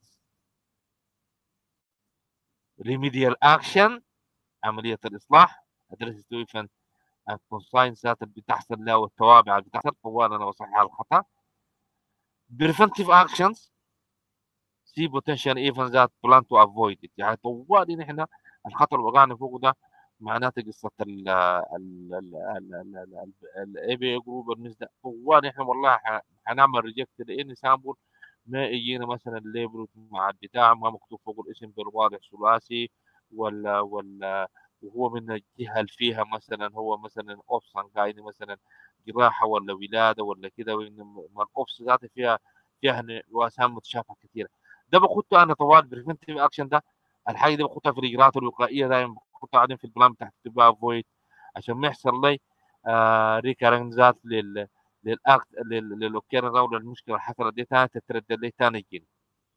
S2: remedial action عملية الإصلاح address situation and consigns اللي بتحصل له والتوابع اللي بتحصل طوالا وصحيح الخطأ preventive actions see potential events that plan to avoid it يعني طوالي نحن الخطر اللي وقعنا فوقه ده معناته قصة ال ال ال الاي بي جروب المزدق طوالي نحن والله حنعمل ريجكت لاني سامبل ما يجينا مثلا الليبل مع البتاع ما مكتوب فوق الاسم بالواضح ثلاثي ولا ولا وهو من الجهه اللي فيها مثلا هو مثلا اوبس قايد مثلا جراحه ولا ولاده ولا كده ما الاوبس ذاتها فيها فيها واسام متشابهه كثيره ده بخطه انا طوال بريفنتيف اكشن ده الحاجه دي بخطها في الاجراءات الوقائيه دائما بخطها بعدين في البلان بتاعت تبقى افويد عشان ما يحصل لي آه ريكارنج ذات لل للاكت للاوكيرنس او للمشكله اللي حصلت دي ثاني تتردد لي ثاني يجيني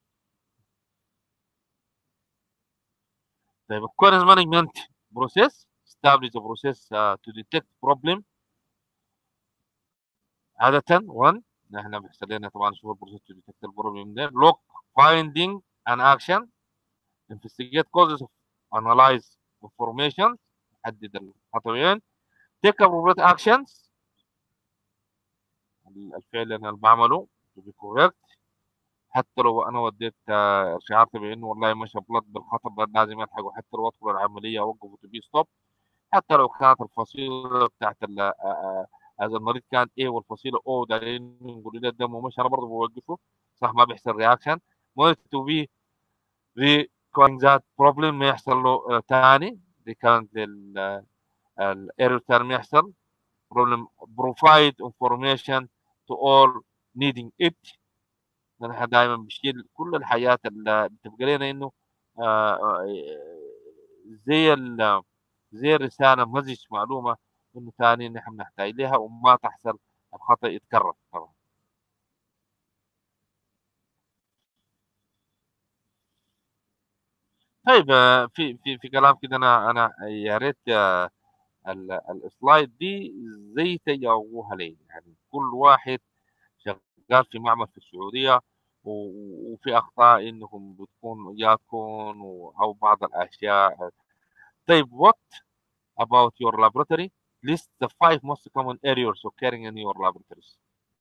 S2: طيب occurrence management process establish the process uh, to detect problem عادة 1 نحن بيحصل لنا طبعا نشوف البروسيس to detect البروبلم ده look finding an action investigate causes of analyze information نحدد الخطوين take appropriate actions الفعل اللي انا بعمله to be correct حتى لو انا وديت شعرت بانه والله مشى بلط بالخطر لازم الحقه حتى لو ادخل العمليه اوقفه تو بي ستوب حتى لو كانت الفصيله بتاعت هذا المريض كان ايه والفصيله او دايرين نقول له الدم ومشى انا برضه بوقفه صح ما بيحصل رياكشن مريض تو بي ريكوينج ذات بروبلم ما يحصل له ثاني دي كانت الايرور تيرم يحصل بروبلم بروفايد انفورميشن to all needing it نحن دائما بنشيل كل الحياة اللي بتبقى لنا انه زي زي الرسالة مزج معلومة انه ثاني نحن نحتاج لها وما تحصل الخطأ يتكرر طبعا طيب في في في كلام كده انا انا يا ريت السلايد دي زي تجاوبوها لي يعني كل واحد شغال في معمل في السعوديه وفي اخطاء انهم بتكون يكون او بعض الاشياء طيب what about your laboratory list the five most common errors occurring in your laboratories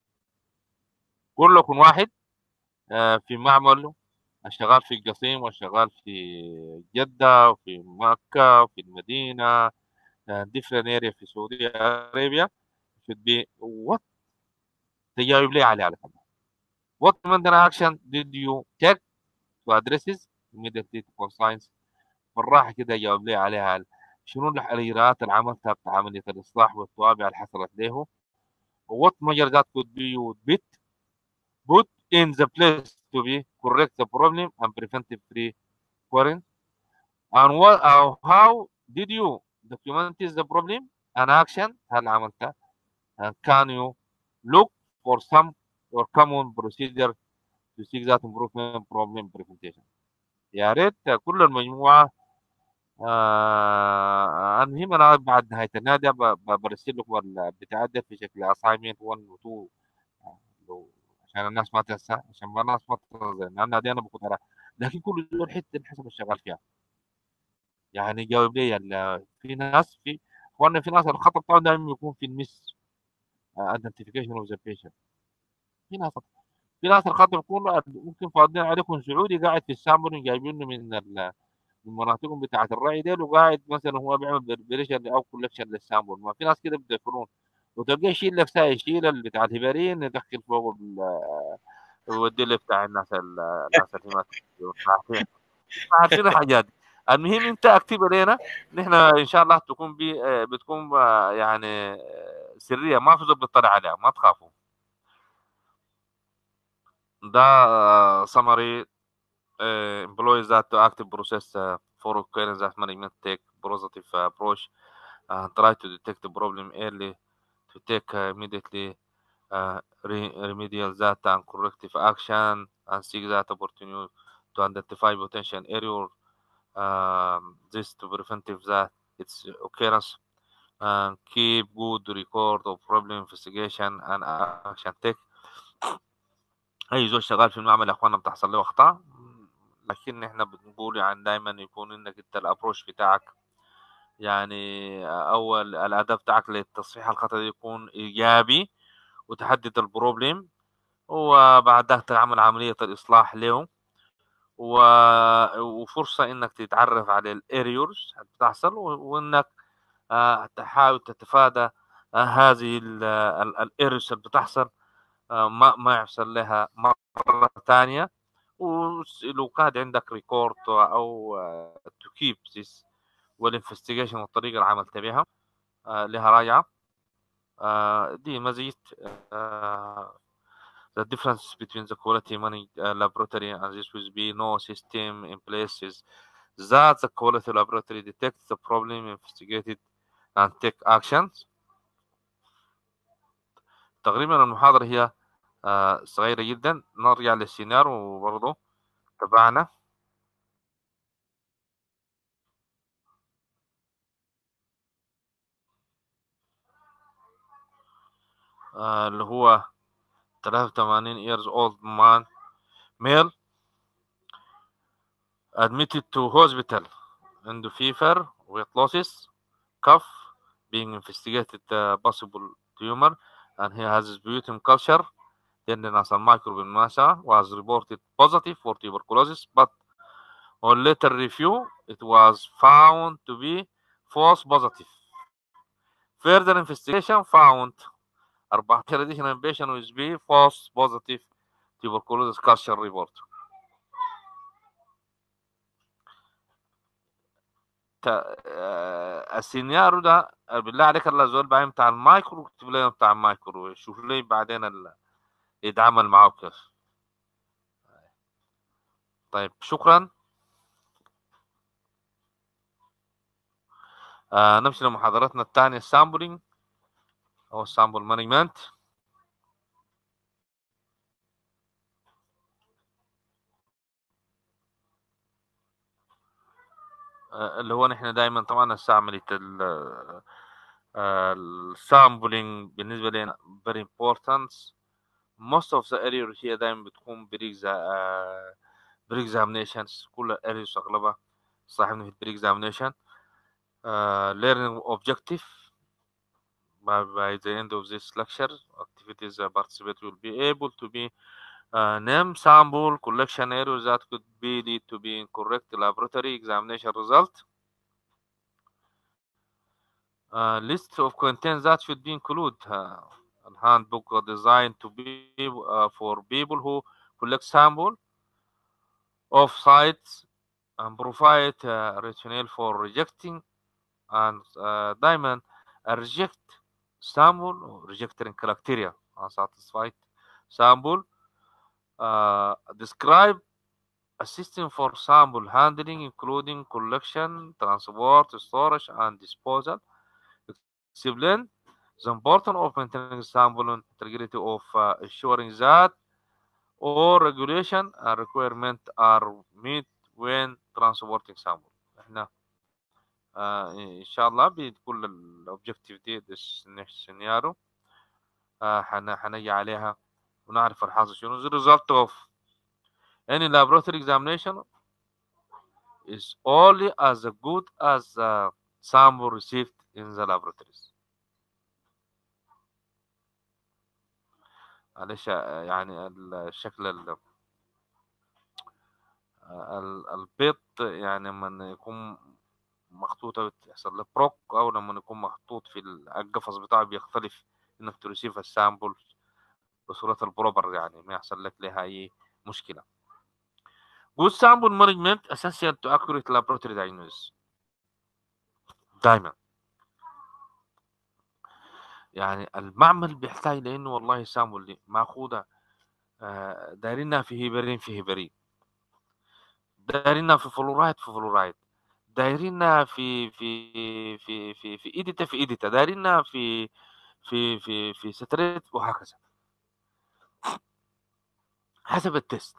S2: كلكم واحد في معمل شغال في القصيم وشغال في جدة وفي مكة وفي المدينة different area في سعودية عربية should be what تجاوب لي عليه على كمان what mandatory action did you take to addresses immediately to consigns بالراحة كده جاوب لي عليها شنو الإجراءات اللي عملتها بتاع عملية الإصلاح والتوابع اللي حصلت له what measures that could be you put put in the place to be correct the problem and preventive free quarantine and what uh, how did you document the problem and action هل عملتها and can you look for some or common procedure to seek that improvement problem presentation يا ريت كل المجموعة آه المهم انا بعد نهاية النادي برسل لكم البتاع ده في شكل assignment 1 و 2 عشان الناس ما تنسى عشان ما الناس ما تنسى لان دي انا باخدها لكن كل دول حته حسب الشغال فيها يعني جاوب لي في ناس في اخواننا في ناس الخطا بتاعهم دائما يكون في المس identification of the patient في ناس في ناس الخطا يكون ممكن فاضلين عليكم سعودي قاعد في السامبل جايبينه من من مناطقهم بتاعت الرعي ديل وقاعد مثلا هو بيعمل بريشن او كولكشن للسامبل ما في ناس كده بيدخلون وتلقاه يشيل لك ساي يشيل بتاع الهبارين يدخل فوق ويودي له بتاع الناس الناس اللي ما عارفين الحاجات المهم انت اكتبها لنا نحن ان شاء الله تكون بي بتكون يعني سريه ما في زول بيطلع عليها ما تخافوا ده summary uh, employees that to active process uh, for occurrence that management take positive approach and try to detect the problem early to take uh, immediately uh, re- remedial that and corrective action and seek that opportunity to identify potential error um, this to preventive that its occurrence and keep good record of problem investigation and action take اي زول شغال في المعمل يا اخوانا بتحصل له اخطاء لكن احنا بنقول يعني دايما يكون انك انت الابروش بتاعك يعني اول الاداء بتاعك للتصحيح الخطا يكون ايجابي وتحدد البروبلم وبعد ذلك تعمل عملية الإصلاح له و... وفرصة إنك تتعرف على الإيريورز بتحصل وإنك آه، تحاول تتفادى آه، هذه الإيريورز اللي بتحصل آه، ما ما يحصل لها مرة ثانية ولو كان عندك ريكورد أو تو كيب ذيس والانفستيجيشن والطريقة اللي عملت بها لها راجعة دي مزية the difference between the quality money uh, laboratory and this will be no system in place is that the quality laboratory detects the problem investigated and take actions تقريبا المحاضرة هي آه صغيرة جدا نرجع للسيناريو وبرضه تبعنا آه اللي هو 83 years old man male admitted to hospital عنده fever weight losses cough being investigated uh, possible tumor and he has sputum culture then the nasal microbe in Masa was reported positive for tuberculosis but on later review it was found to be false positive further investigation found 14 additional patient with B false positive tuberculosis culture report. السيناريو ده بالله عليك الله زول بعدين بتاع المايكرو اكتب لي بتاع المايكرو شوف لي بعدين ال... يتعامل معاه كيف طيب شكرا آه نمشي لمحاضرتنا الثانية السامبلينج او السامبل مانجمنت اللي هو نحن دائما طبعا هسه عمليه السامبلينج بالنسبه لنا very important most of the areas هي دائما بتكون بريكزا بريكزامنيشنز كل الاريز اغلبها صاحبنا في بريكزامنيشن learning objective by, by the end of this lecture activities uh, participate will be able to be uh, name sample collection errors that could be lead to be incorrect laboratory examination result uh, list of contents that should be include uh, handbook designed to be uh, for people who collect sample of sites and provide uh, rationale for rejecting and uh, diamond uh, reject sample or rejecting criteria unsatisfied sample uh, describe a system for sample handling including collection transport storage and disposal explain the importance of maintaining sample integrity of uh, ensuring that all regulation and requirement are met when transporting sample احنا آه ان شاء الله بكل الاوبجكتيف دي سيناريو آه حنجي عليها ونعرف الحاصل شنو the result of any laboratory examination is only as good as the sample received in the laboratories معلش يعني الشكل البيض يعني لما يكون محطوط يحصل له بروك او لما يكون محطوط في القفص بتاعه بيختلف انك تريسيف السامبل بصورة البروبر يعني ما يحصل لك لها اي مشكلة Good sample management essential to accurate laboratory diagnosis دايما يعني المعمل بيحتاج لانه والله سامبل دي ماخوذه آه، دايرينها في هيبرين في هيبرين دايرينها في فلورايد في فلورايد دايرينها في في في في في ايديتا في ايديتا دايرينها في في في في ستريت وهكذا حسب التست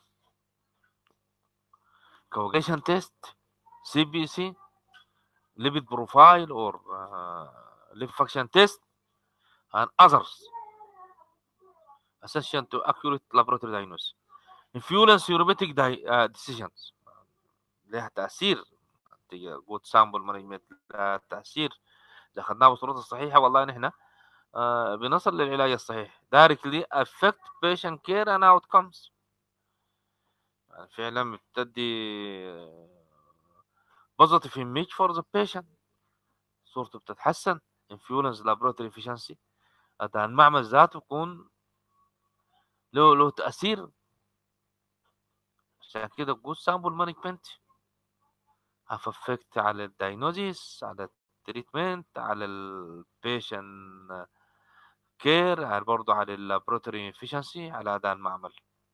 S2: coagulation test CBC lipid profile or uh, lipid function test and others essential to accurate laboratory diagnosis influence therapeutic di- uh, decisions لها تأثير جود سامبل مانجمنت لها تأثير إذا أخذناه بصورته الصحيحة والله نحن آه بنصل للعلاج الصحيح directly affect patient care and outcomes يعني فعلا بتدي positive image for the patient صورته بتتحسن influence laboratory efficiency هذا المعمل ذاته بيكون له له تأثير عشان كده good sample management have effect على الداينوزيس على التريتمنت على البيشن كير على برضه على اللابوراتوري efficiency على أداء المعمل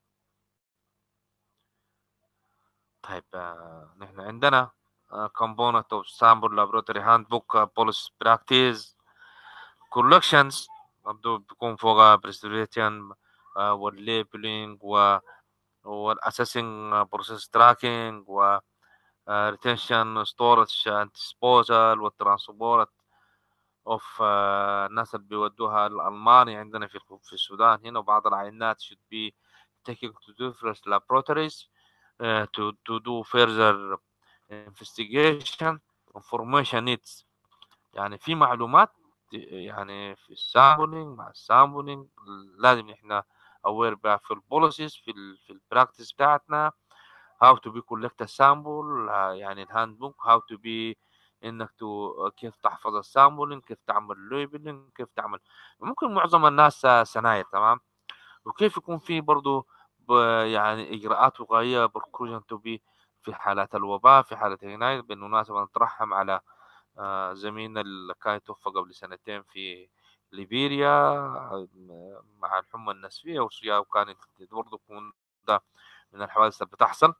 S2: طيب آه، نحن عندنا آه، component of sample laboratory handbook uh, policy practice collections برضه بيكون فوقها presentation والليبلينج و والاسيسنج بروسيس تراكنج و ريتنشن ستورج اند ديسبوزال والترانسبورت اوف الناس اللي بيودوها لالمانيا عندنا في في السودان هنا وبعض العينات should be taken to different laboratories uh, to to do further investigation information needs يعني في معلومات يعني في السامبلينج مع السامبلينج لازم احنا اوير بها في البوليسيز في ال في البراكتس بتاعتنا how to be collect a sample يعني الهاند بوك how to be انك تو كيف تحفظ السامبلينج كيف تعمل ليبلينج كيف تعمل ممكن معظم الناس سناير تمام وكيف يكون في برضو يعني اجراءات وقائيه بركوجن تو بي في حالات الوباء في حالة العناية بالمناسبة نترحم على آه زميلنا اللي كان توفى قبل سنتين في ليبيريا مع الحمى النسفية والصيام وكانت برضه تكون ده من الحوادث اللي بتحصل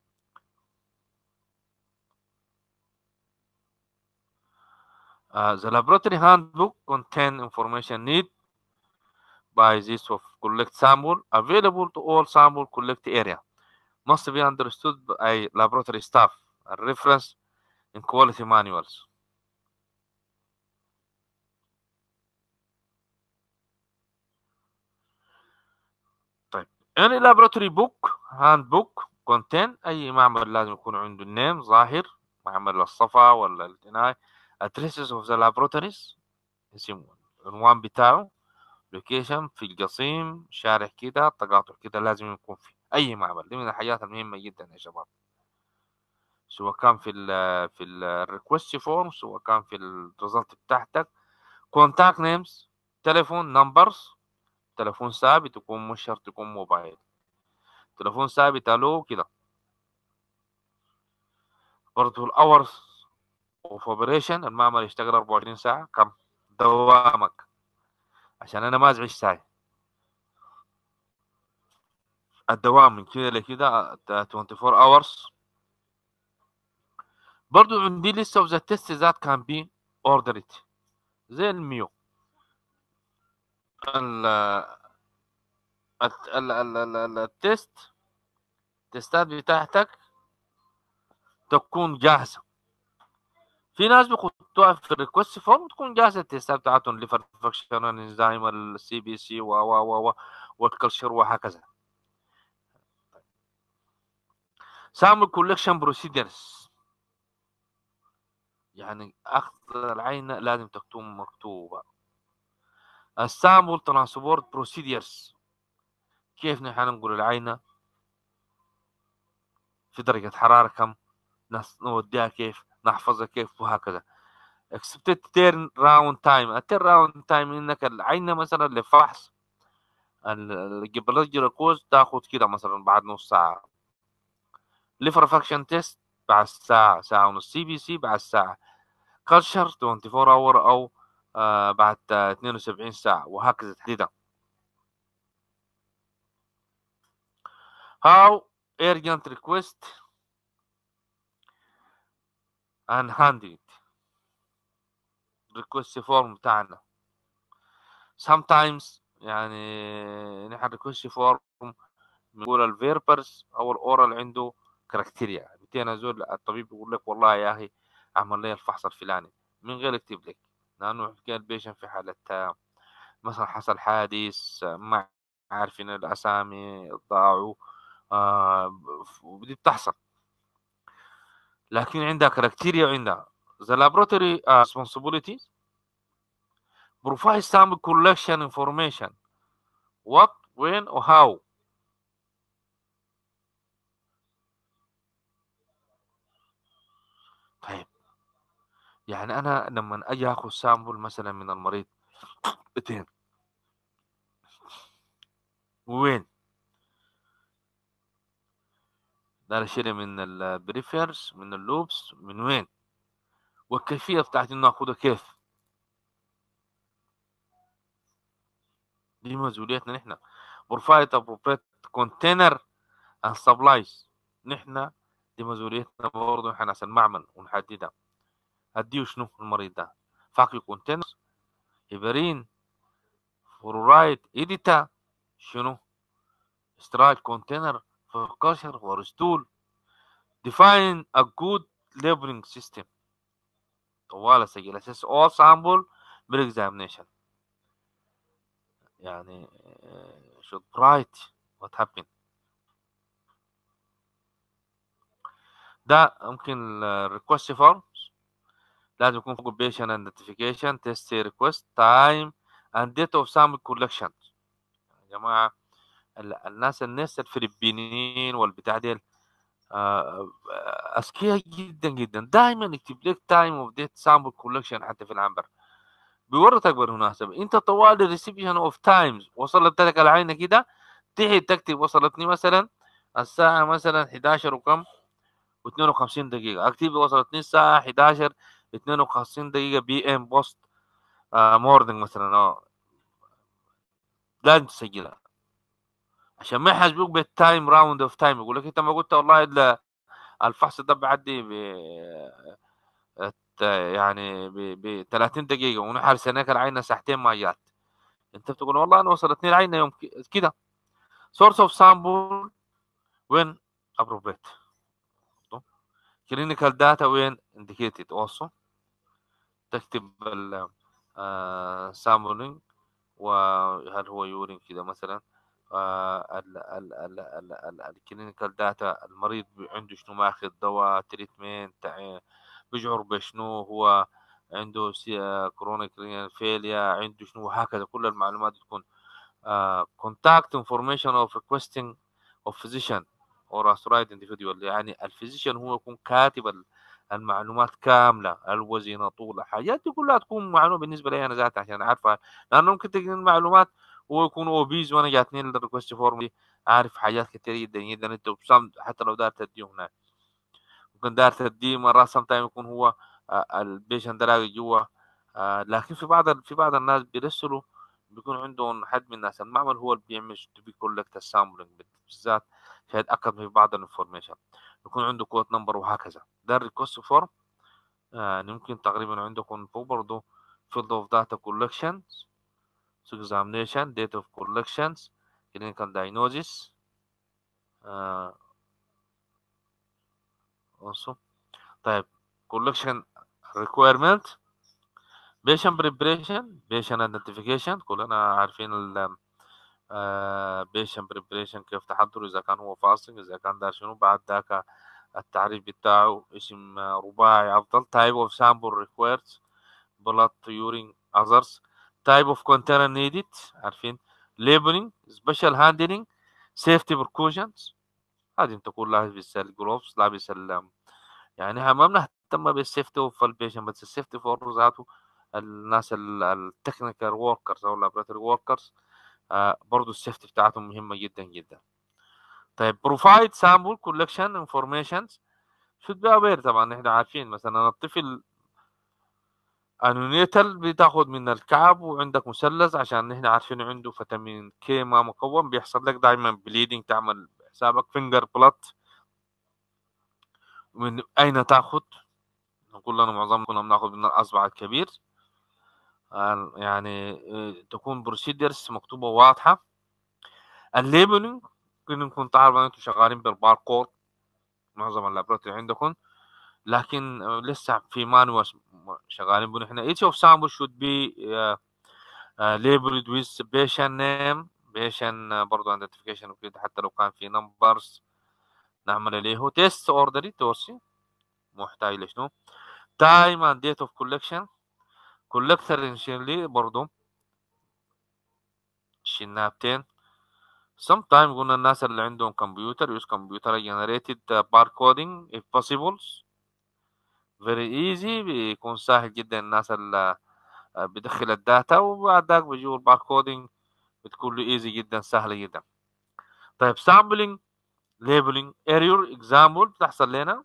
S2: Uh, the laboratory handbook contain information need by this of collect sample available to all sample collect area must be understood by laboratory staff and reference in quality manuals. طيب any laboratory book handbook contain اي معمل لازم يكون عنده النيم ظاهر معمل الصفا ولا العناية addresses of the laboratories اسم العنوان بتاعه لوكيشن في القصيم شارع كده تقاطع كده لازم يكون في اي معمل دي من الحاجات المهمة جدا يا شباب سواء كان في ال في الريكوست فورم سواء كان في الريزلت بتاعتك كونتاكت نيمز تليفون نمبرز تليفون ثابت يكون مش شرط يكون موبايل تليفون ثابت الو كده برضه الاورز اوف اوبريشن المعمل يشتغل 24 ساعة كم دوامك عشان انا ما ازعج ساعة الدوام من كده لكده 24 hours برضو عندي لسه اوف ذا تيست ذات كان بي اوردرد زي الميو ال ال ال التيست التستات بتاعتك تكون جاهزة في ناس بيخطوها في الريكوست فورم تكون جاهزة التستات بتاعتهم ليفر فاكشن انزيم السي بي سي و و و والكلشر وهكذا سامل كولكشن بروسيدرز يعني اخذ العينة لازم تكون مكتوبة السامبل ترانسبورت بروسيدرز كيف نحن ننقل العينة في درجة حرارة كم نوديها كيف نحفظها كيف وهكذا expected turn round time التير راوند تايم انك العينة مثلا لفحص الجبلات جلوكوز تاخد كده مثلا بعد نص ساعة ليفر فاكشن تيست بعد ساعة ساعة ونص سي بي سي بعد ساعة كلشر 24 اور او آه بعد 72 ساعة وهكذا تحديدا how urgent request and handle it request form بتاعنا sometimes يعني نحن request form بنقول الفيربرز او الاورال عنده كراكتيريا 200 زول الطبيب يقول لك والله يا اخي اعمل لي الفحص الفلاني من غير يكتب لك لانه كان البيشن في حاله مثلا حصل حادث ما عارفين الاسامي ضاعوا آه ودي بتحصل لكن عندها كراكتيريا وعندها the laboratory uh, responsibilities provide sample collection information what when or how طيب يعني انا لما اجي اخذ سامبل مثلا من المريض اثنين وين ده اشيله من البريفيرز من اللوبس من وين والكيفيه بتاعت انه اخذها كيف دي مسؤوليتنا نحن بروفايت ابروبريت كونتينر اند سبلايز نحن دي مسؤوليتنا برضه نحن ناس المعمل ونحددها هديه شنو المريض ده فاكيو كونتينر هيبرين فلورايد ايديتا شنو استراج كونتينر for kosher or stool define a good labeling system طوال سجل assess all sample بالexamination يعني should write what happened ده ممكن request forms لازم يكون فوق patient identification test request time and date of sample collection يا جماعة الناس الناس الفلبينيين والبتاع ديل اذكياء جدا جدا دائما يكتب لك تايم اوف ديت سامبل كولكشن حتى في العنبر بيورطك بالمناسبة انت طوال الريسيبشن اوف تايمز وصلت لك العينة كده تحي تكتب وصلتني مثلا الساعة مثلا 11 وكم و52 دقيقة اكتب وصلتني الساعة 11 52 دقيقة بي ام بوست مورنينج مثلا اه لازم تسجلها عشان ما يحاسبوك بالتايم راوند اوف تايم يقول لك انت ما قلت والله الا الفحص ده بيعدي ب يعني ب 30 دقيقه ونحن سناك العينه ساعتين ما جات انت بتقول والله انا وصلتني العينه يوم كده سورس اوف سامبل وين appropriate كلينيكال داتا وين indicated also تكتب السامبلينج وهل هو يورين كده مثلا الكلينيكال داتا المريض عنده شنو ماخذ دواء تريتمنت بيشعر بشنو هو عنده كرونيك فيليا عنده شنو هكذا كل المعلومات تكون كونتاكت انفورميشن اوف ريكويستنج اوف فيزيشن اور authorized individual يعني الفيزيشن هو يكون كاتب المعلومات كامله الوزن طول الحاجات دي كلها تكون معلومه بالنسبه لي انا ذاتي عشان اعرفها لانه ممكن تجي المعلومات هو يكون اوبيز وانا جاتني الريكوست فورم دي عارف حاجات كتير جدا جدا انت حتى لو دار تديه هناك ممكن دار تديه مرات سم تايم يكون هو البيشنت ده جوا لكن في بعض في بعض الناس بيرسلوا بيكون عندهم حد من الناس المعمل هو اللي بيعمل تو بي كولكت السامبلنج بالذات عشان يتاكد من بعض الانفورميشن يكون عنده كود نمبر وهكذا ده الريكوست فورم يعني ممكن تقريبا عندكم فوق برضه field of data collections examination date of collections clinical diagnosis uh, also طيب collection requirement patient preparation patient identification كلنا عارفين ال uh, patient preparation كيف تحضره إذا كان هو فاصل إذا كان دار شنو بعد ذاك التعريف بتاعه اسم رباعي أفضل type of sample required blood urine others type of container needed عارفين labeling special handling safety precautions لازم تكون لابس الجلوفز لابس ال يعني ما بنهتم بالسيفتي اوف البيشنت بس السيفتي فور ذاته الناس التكنيكال وركرز او اللابراتوري وركرز آه برضه السيفتي بتاعتهم مهمه جدا جدا طيب provide sample collection informations should be aware طبعا احنا عارفين مثلا الطفل انونيتال بتاخد من الكعب وعندك مثلث عشان احنا عارفين عنده فيتامين كي ما مكون بيحصل لك دايما بليدنج تعمل حسابك فينجر بلوت من اين تاخذ كلنا معظمنا كنا بناخذ من الاصبع الكبير آه، يعني آه، تكون بروسيدرز مكتوبه واضحه الليبلنج كنتم تعرفوا انتم شغالين بالباركود معظم اللابراتوري عندكم لكن آه، لسه في مانوال شغالين بنحن احنا each of sample should be uh, uh, labeled with patient name patient uh, برضه identification وكده حتى لو كان في numbers نعمل عليه تيست اوردري تورسي محتاج لشنو time and date of collection collector initially برضه شنابتين sometime قلنا الناس اللي عندهم كمبيوتر use computer generated barcoding if possible فيري ايزي بيكون سهل جدا الناس اللي آه، بدخل الداتا وبعد ذاك بيجوا الباركودينج بتكون له ايزي جدا سهله جدا طيب سامبلينج ليبلينج اريور اكزامبل بتحصل لنا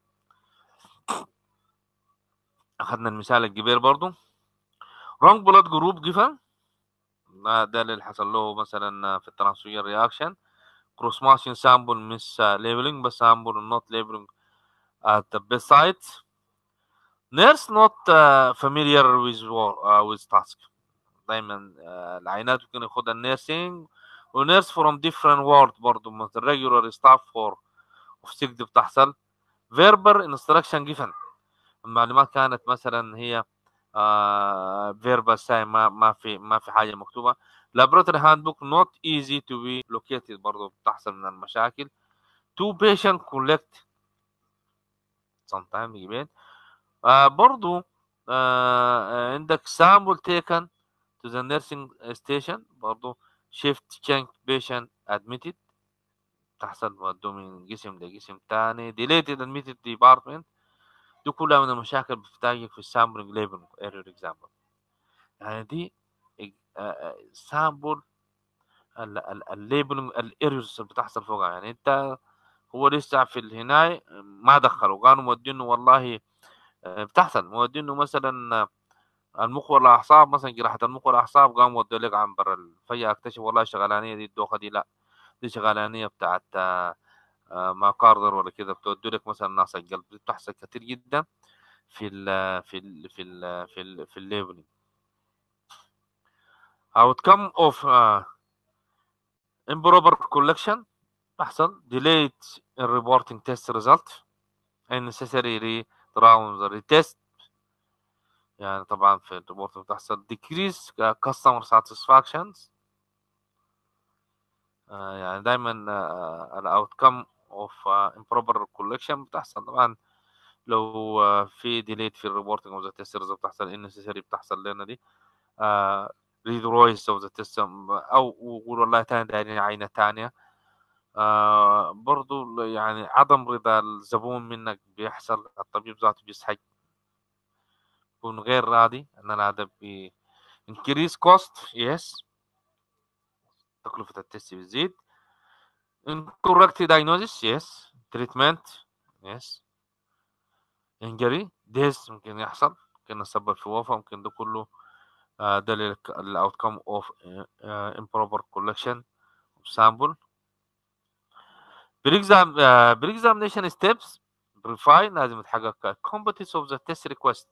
S2: اخذنا المثال الكبير برضو رونج بلاد جروب جيفن ده اللي حصل له مثلا في الترانسفير رياكشن كروس ماشين سامبل مس ليبلينج بس سامبل نوت ليبلينج at the best site nurse not uh, familiar with work, uh, with task دايما uh, العينات ممكن ياخدها النيرسينج ونيرس فروم different world برضه مثل regular staff for of sick دي بتحصل verbal instruction given المعلومات كانت مثلا هي uh, verbal ساي ما ما في ما في حاجه مكتوبه laboratory handbook not easy to be located برضه بتحصل من المشاكل two patient collect sometimes يبين آه برضو آه, آه، عندك سامبل تيكن to the nursing station برضو shift change patient admitted تحصل مودوه من قسم لقسم تاني deleted admitted department دي كلها من المشاكل بتحتاجك في السامبلنج ليبل ايرور اكزامبل يعني دي سامبل الليبلنج الايرورز اللي بتحصل فوقها يعني انت هو لسه في الهناية ما دخلوا قالوا مودينه والله آه، بتحصل مودي انه مثلا المخ والاعصاب مثلا جراحه المخ والاعصاب قام ودوا لك عن برا فجاه اكتشف والله الشغلانيه دي الدوخه دي لا دي شغلانيه بتاعت آه، ما كاردر ولا كده بتودوا لك مثلا ناس القلب بتحصل كتير جدا في ال في ال في ال في ال في الليبلنج outcome of uh, improper collection تحصل delayed in reporting test result unnecessary راوندز ريتست يعني طبعا في الريبورت بتحصل decrease customer satisfactions آه يعني دايما الاوتكم اوف improper collection بتحصل طبعا لو uh, في ديليت في الريبورتنج اوف ذا تيسترز بتحصل النسيسري بتحصل لنا دي ريد رويس اوف ذا تيستم او يقول والله تاني دايرين عينه ثانيه آه برضو يعني عدم رضا الزبون منك بيحصل الطبيب ذاته بيسحق يكون غير راضي ان هذا بي increase cost yes تكلفة التست بتزيد incorrect diagnosis yes treatment yes injury death ممكن يحصل ممكن يسبب في وفاة ممكن ده كله آه، دليل الاوتكم اوف improper collection of sample بريكزام بريكزامينيشن ستيبس بريفاين لازم يتحقق competence of the test request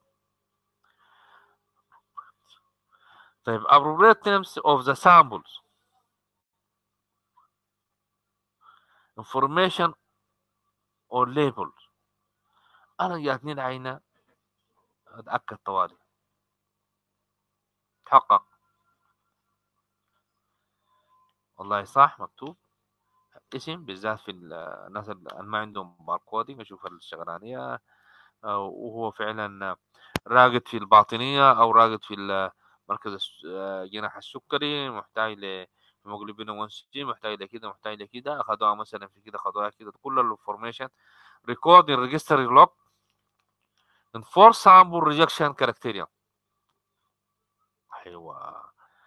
S2: طيب appropriate names of the samples information or labels انا جاتني العينه اتاكد طوالي تحقق والله صح مكتوب اسم بالذات في الناس اللي ما عندهم باركودينج اشوف الشغلانيه آه، وهو فعلا راقد في الباطنيه او راقد في مركز الجناح آه، السكري محتاج لهيموجلوبين 1 سي محتاج لكده محتاج لكده اخذوها مثلا في كده اخذوها كده كل الانفورميشن ريكورد ان ريجستري لوج ان فور سامبل ريجكشن كاركتيريا ايوه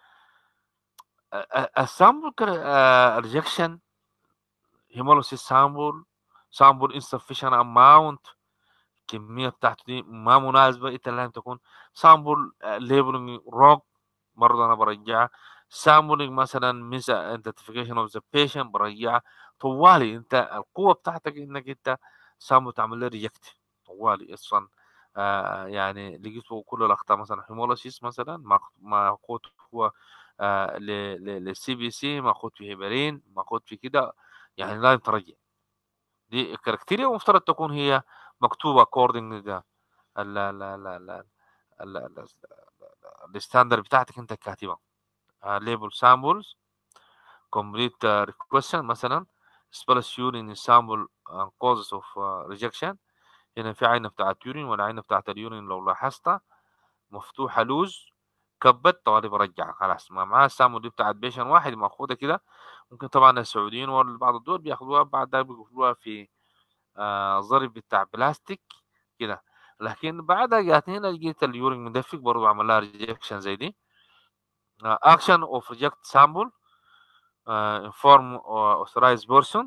S2: السامبل ريجكشن hemolysis sample sample insufficient amount الكمية بتاعته دي ما مناسبة انت لازم تكون sample labeling wrong برضه انا برجعها sampling مثلا miss identification of the patient برجع طوالي انت القوه بتاعتك انك انت سامبل تعمل له ريجكت طوالي اصلا آه يعني لقيته كل الاخطاء مثلا هيمولوسيس مثلا ما ما قوته هو آه للسي بي سي ماخوذ في هيبرين ماخوذ في كده يعني لازم ترجع دي كاركتيريا ومفترض تكون هي مكتوبه according to ال ال ال ال الستاندرد بتاعتك انت كاتبها ليبل سامبلز complete request مثلا spell urine sample causes of rejection هنا في عينه بتاعت يورين والعينه بتاعت اليورين لو لاحظتها مفتوحه لوز كبت طوالي برجع خلاص ما معاه السامبل دي بتاعت بيشن واحد ماخوذه كده ممكن طبعا السعوديين وبعض الدول بياخدوها بعد ده بيقفلوها في آه ظرف بتاع بلاستيك كده لكن بعدها جات هنا لقيت اليورين مدفق برضه عمل لها ريجكشن زي دي اكشن اوف ريجكت سامبل انفورم اوثرايز بيرسون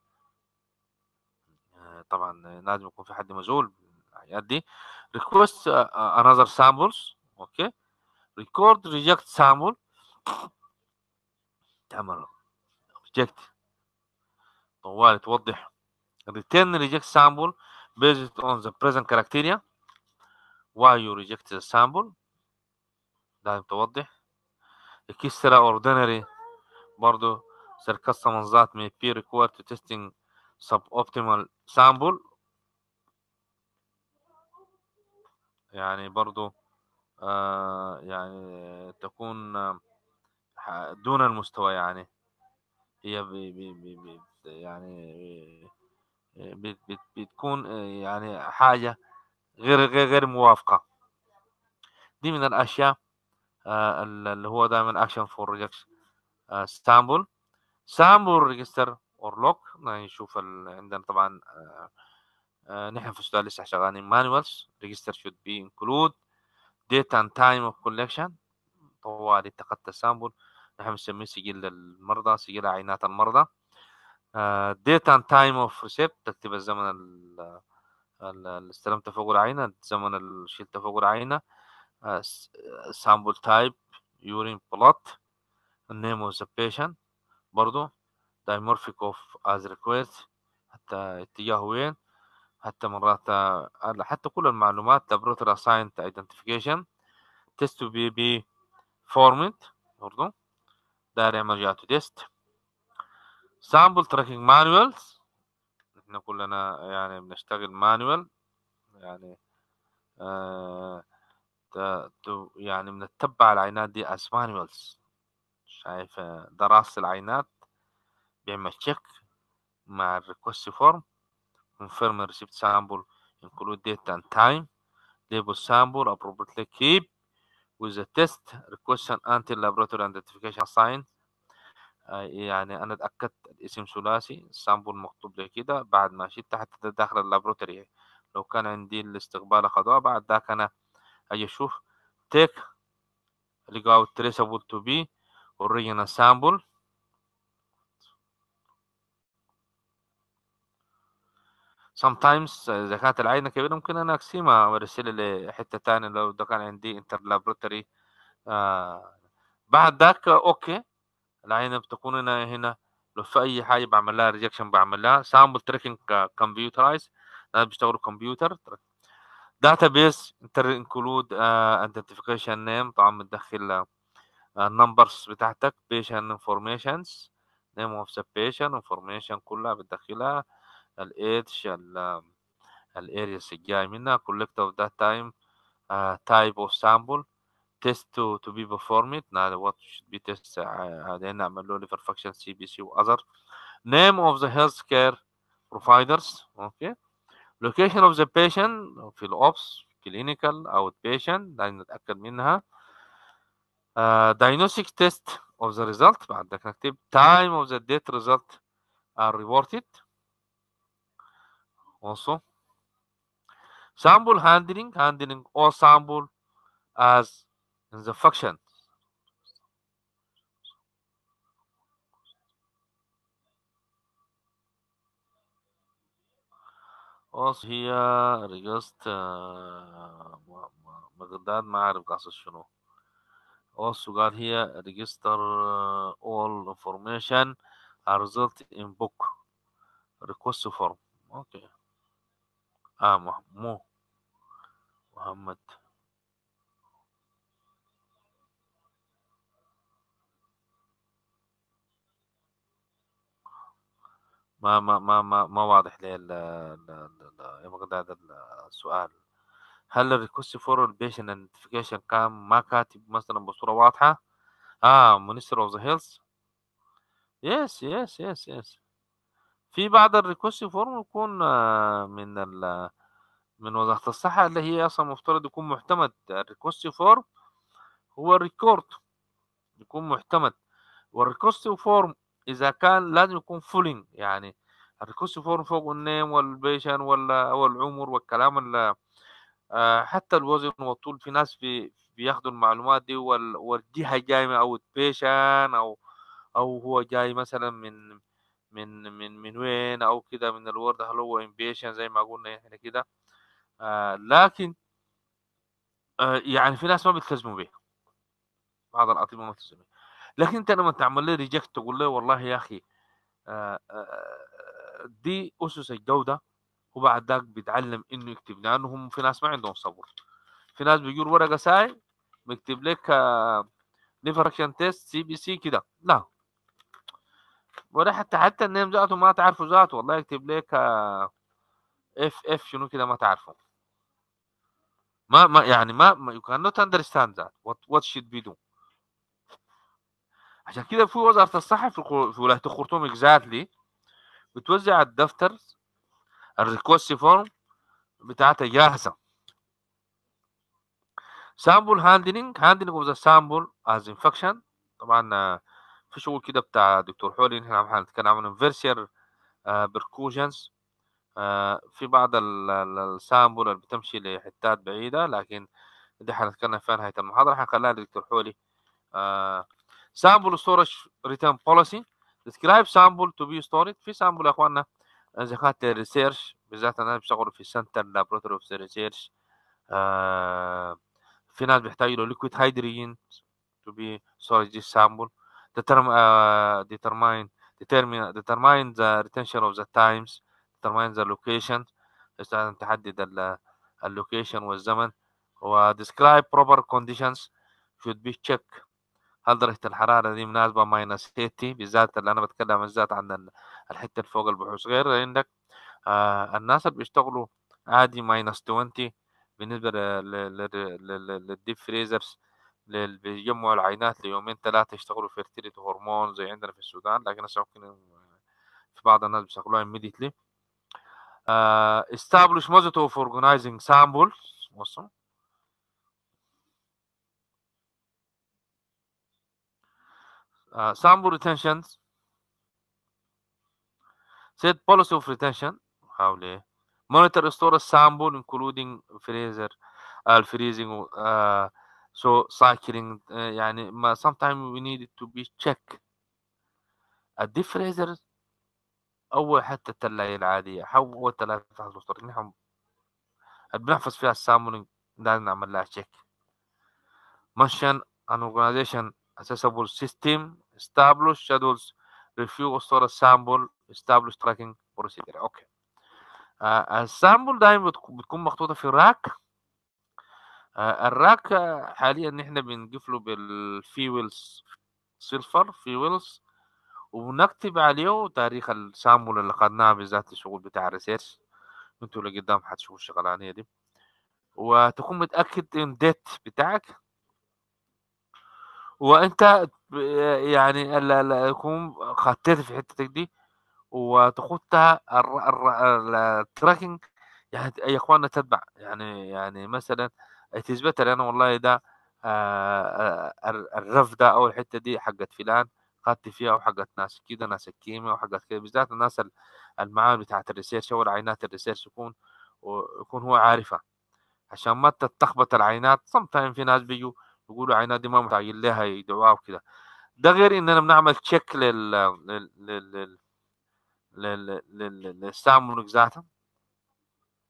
S2: طبعا لازم يكون في حد مسؤول الحاجات دي ريكوست انذر سامبلز اوكي ريكورد ريجكت سامبل تعمل ريجكت طوال توضح return reject sample based on the present criteria why you reject the sample لازم توضح extraordinary برضو circumstances that may be required to testing suboptimal sample يعني برضو آه يعني تكون آه دون المستوى يعني هي بي بي بي بي يعني بت بت بتكون يعني حاجة غير غير غير موافقة دي من الأشياء آه اللي هو دائما action for rejection آه sample sample register or lock نشوف عندنا طبعا آه آه نحن في السودان لسه شغالين manuals register should be include date and time of collection طوال اتخذت السامبل نحن بنسميه سجل المرضى سجل عينات المرضى date and time of receipt تكتب الزمن اللي استلمت فوق العينة الزمن اللي شلت فوق العينة sample type urine blood name of the patient برضو dimorphic of as request حتى اتجاهه وين حتى مرات حتى كل المعلومات laboratory assigned identification test to be be formed برضو داير يعمل جاتو تيست sample tracking manuals احنا كلنا يعني بنشتغل مانوال يعني آه يعني بنتبع العينات دي as manuals شايف دراسة العينات بيعمل تشيك مع الريكوست فورم confirm receipt sample include date and time label sample appropriately keep with the test request until laboratory identification assigned يعني انا اتاكدت الاسم ثلاثي السامبل مكتوب لي كده بعد ما شلت حتى داخل اللابروتري لو كان عندي الاستقبال اخذوها بعد ذاك انا اجي اشوف take لقاو traceable to be original sample sometimes اذا كانت العينه كبيره ممكن انا اقسمها وارسلها لحته تانية لو ده كان عندي انتر لابروتري آه بعد ذاك اوكي العينه بتكون هنا هنا لو في اي حاجه بعمل لها ريجكشن بعمل لها سامبل تريكنج كمبيوترايز انا بيشتغلوا كمبيوتر داتا بيس انتر انكلود ايدنتيفيكيشن نيم طبعا بتدخل النمبرز uh, بتاعتك بيشن انفورميشنز نيم اوف ذا بيشن انفورميشن كلها بتدخلها الايدج الارياس الجاي منها collect of that time uh, type of sample test to to be performed now what should be test هذين نعمل له liquefaction CBC و other name of the healthcare providers okay location of the patient في الأوبس clinical outpatient لازم نتأكد منها uh, diagnostic test of the result بعد ذلك نكتب time of the date result are reported also sample handling handling all sample as in the function also هي رجست مقداد ما أعرف قصص شنو also قال هي register uh, all information are result in book request form اوكي اه مح- مو محمد ما ما ما ما, ما واضح لي ال- ال- ال- يا مقداد السؤال هل الريكوست فور البيشن ايدنتيفيكيشن كان ما كاتب مثلا بصوره واضحه اه مينستر اوف ذا هيلث يس يس يس يس في بعض الريكوست فورم يكون آه، من ال من وزارة الصحة اللي هي أصلا مفترض يكون معتمد الريكوست فورم هو الريكورد يكون معتمد والريكوست فورم إذا كان لازم يكون فولينج يعني الريكوست فورم فوق النيم والبيشن ولا أو العمر والكلام اللي آه، حتى الوزن والطول في ناس في بياخدوا المعلومات دي وال- والجهة جاية أو بيشن أو أو هو جاي مثلا من من من من وين أو كده من الورد هل هو امبيشن زي ما قلنا احنا كده آه لكن آه يعني في ناس ما بيلتزموا به بعض الأطباء ما بيلتزموا به لكن انت لما تعمل له ريجكت تقول له والله يا اخي آه آه دي اسس الجوده وبعد ذاك بيتعلم انه يكتب لانه هم في ناس ما عندهم صبر في ناس بيجوا ورقه ساي بيكتب لك ليفر اكشن تيست سي بي سي كده لا ولا حتى حتى النيم ذاته ما تعرفه ذاته والله يكتب لك اف اف شنو كده ما تعرفه ما ما يعني ما, ما you cannot understand that what what should be do عشان كده في وزاره الصحه في, الخو- في ولايه الخرطوم اكزاكتلي بتوزع الدفتر الريكوست فورم بتاعتها جاهزه سامبل هاندلنج هاندلنج اوف ذا سامبل از انفكشن طبعا آه، في شغل كده بتاع دكتور حولي احنا هنتكلم عن انفيرسير بركوجنز في بعض ال- ال- السامبل اللي بتمشي لحتات بعيده لكن دي هنتكلم فيها نهايه المحاضره هنخليها لدكتور حولي سامبل ستورج ريتيرن بوليسي describe sample to be stored في سامبل يا اخوانا اذا كانت ريسيرش بالذات انا بشتغل في سنتر لابوراتوري اوف ريسيرش في ناس بيحتاجوا له liquid hydrogen to be storage this sample determine uh, determine determine determine the retention of the times determine the location لازم تحدد ال- اللوكيشن والزمن و describe proper conditions should be check هل درجة الحرارة دي مناسبة ماينس 80 بالذات اللي أنا بتكلم بالذات عن ال- الحتة اللي فوق البحوث غير عندك آه الناس اللي بيشتغلوا عادي ماينس 20 بالنسبة للديب فريزرز اللي بيجمعوا العينات ليومين ثلاثة يشتغلوا فيرتيليتي هرمون زي عندنا في السودان لكن هسه ممكن في بعض الناس بيشتغلوها immediately uh, establish method of organizing samples وصل uh, sample retentions set policy of retention حاول monitor store a sample including freezer uh, freezing uh, so cycling uh, يعني ما sometimes we need it to be check الديب فريزر اول حتى الثلاجه العاديه حو اول ثلاثه تحت الاسطوري نحن بنحفظ فيها السامبلنج لازم نعمل لها تشيك mention an organization accessible system establish schedules review store sample establish tracking procedure اوكي آه السامبل دايما بتكون بتكون محطوطه في راك آه الراك آه، حاليا نحن بنقفله بالفيولز سيلفر فيولز وبنكتب عليه تاريخ السامبل اللي خدناه بالذات الشغل بتاع الريسيرش انتوا اللي قدام حتشوفوا الشغلانيه دي وتكون متاكد ان ديت بتاعك وانت ب- يعني ال- ال- تكون خطيت في حتتك دي وتخطها الر- الر- التراكنج يعني يا اخواننا تتبع يعني يعني مثلا تثبت انا والله ده آه، آه، الر- الرف ده او الحته دي حقت فلان خدت فيها او حقت ناس كده ناس الكيمياء وحقت كده بالذات الناس ال- المعامل بتاعت الريسيرش او العينات الريسيرش يكون ويكون هو عارفها عشان ما تتلخبط العينات sometimes في ناس بيجوا يقولوا العينات دي ما محتاجين لها يدعوها وكده ده غير اننا بنعمل تشيك لل لل لل لل لل- لل- للسامبل ذاته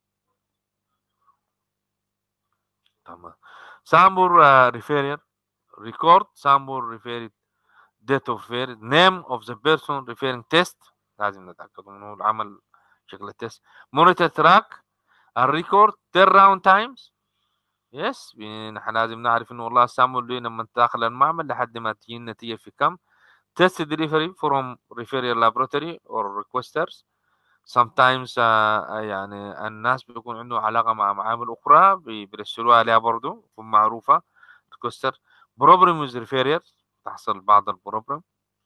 S2: تمام سامبل ريفيرير record sample referred date of referred name of the person referring test لازم نتاكد منه العمل شكل التست monitor track الريكورد turnaround times يس نحن لازم نعرف انه والله السامبل دي لما داخل المعمل لحد ما تجي النتيجه في كم test delivery from referral laboratory or requesters sometimes uh, يعني الناس بيكون عنده علاقة مع معامل أخرى بيرسلوها عليها برضو تكون معروفة تكسر problem with referral تحصل بعض البروبلم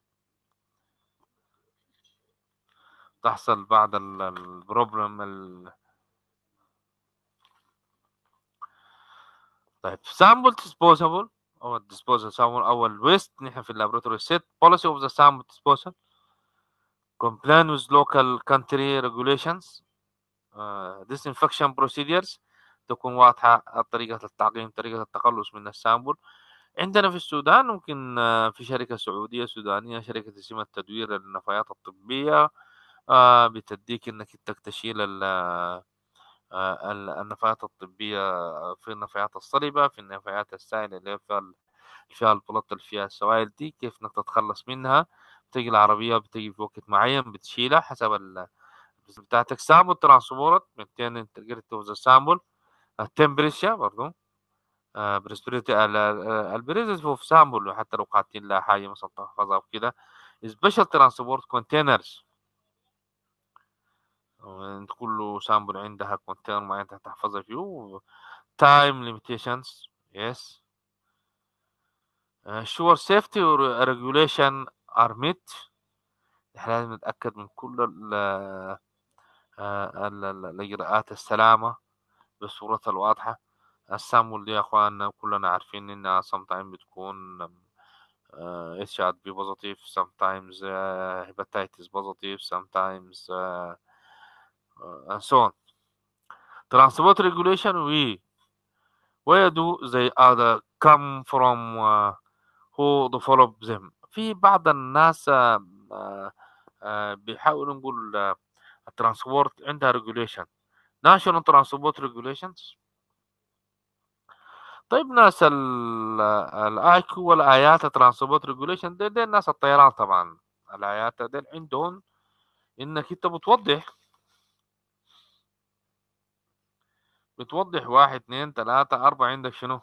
S2: تحصل بعض البروبلم ال... طيب sample disposable او disposal sample او الويست نحن في اللابراتوري set policy of the sample disposal comply with local country regulations uh, disinfection procedures تكون واضحة طريقة التعقيم طريقة التخلص من السامبل عندنا في السودان ممكن في شركة سعودية سودانية شركة اسمها تدوير النفايات الطبية بتديك انك انت تشيل النفايات الطبية في النفايات الصلبة في النفايات السائلة اللي فيها فيها البلط اللي فيها السوائل دي كيف انك تتخلص منها بتجي العربية بتجي في وقت معين بتشيلها حسب ال بتاعتك سامبل ترانسبورت maintain integrity of the sample التمبريتشر برضو بريسبيريتي البريزنس اوف سامبل حتى لو قاعدين لها حاجة مثلا تحفظها وكده سبيشال ترانسبورت كونتينرز كل سامبل عندها كونتينر معين تحفظها فيه تايم ليميتيشنز يس شور سيفتي ريجوليشن ار ميت احنا لازم نتاكد من كل ال ال الاجراءات السلامه بصورتها الواضحه السامبل دي يا اخواننا كلنا عارفين انها sometimes بتكون اتش ار بي بوزيتيف sometimes hepatitis positive sometimes uh, uh, and so on transport regulation we where do they other come from uh, who develop them في بعض الناس بيحاولوا نقول الترانسبورت عندها ريجوليشن ناشونال ترانسبورت ريجوليشنز طيب ناس الاي كيو والايات ترانسبورت ريجوليشن دي, دي الناس الطيران طبعا الايات دي عندهم انك انت بتوضح بتوضح واحد اثنين ثلاثة أربعة عندك شنو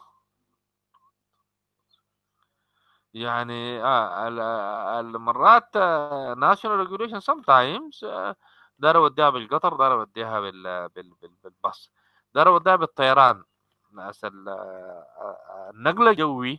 S2: يعني آه المرات ناشونال ريجوليشن سم تايمز دار اوديها بالقطر دار اوديها بال بالباص دار اوديها بالطيران ناس النقل الجوي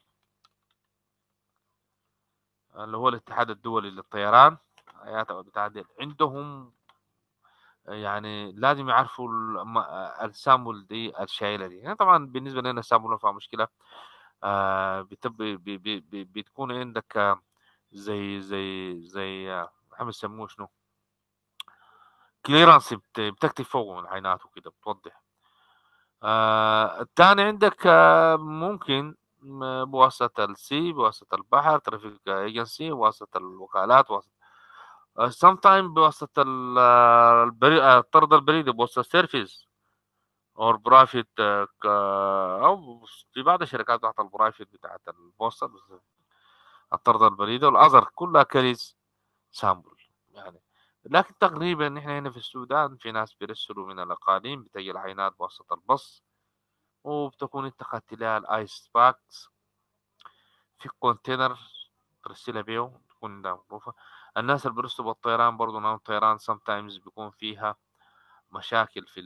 S2: اللي هو الاتحاد الدولي للطيران ايات بتاع عندهم يعني لازم يعرفوا السامبل دي الشايله دي يعني طبعا بالنسبه لنا السامبل ما فيها مشكله آه بتب بي بي بي بتكون عندك آه زي زي زي آه بيسموه شنو كليرانس بتكتب فوق من العينات وكده بتوضح آه الثاني عندك آه ممكن بواسطة السي بواسطة البحر ترافيك ايجنسي بواسطة الوكالات بواسطة سم تايم بواسطة البريد الطرد البريدي بواسطة السيرفيس اور برايفت او في بعض الشركات بتاعت البرايفت بتاعت البوسطة الطرد البريدي والاذر كلها كريز سامبل يعني لكن تقريبا نحن هنا في السودان في ناس بيرسلوا من الاقاليم بتجي العينات بواسطة البص وبتكون انت اخذت لها الايس باكس في كونتينر ترسلها بيه تكون معروفة الناس اللي بيرسلوا بالطيران برضو نوع الطيران سم تايمز بيكون فيها مشاكل في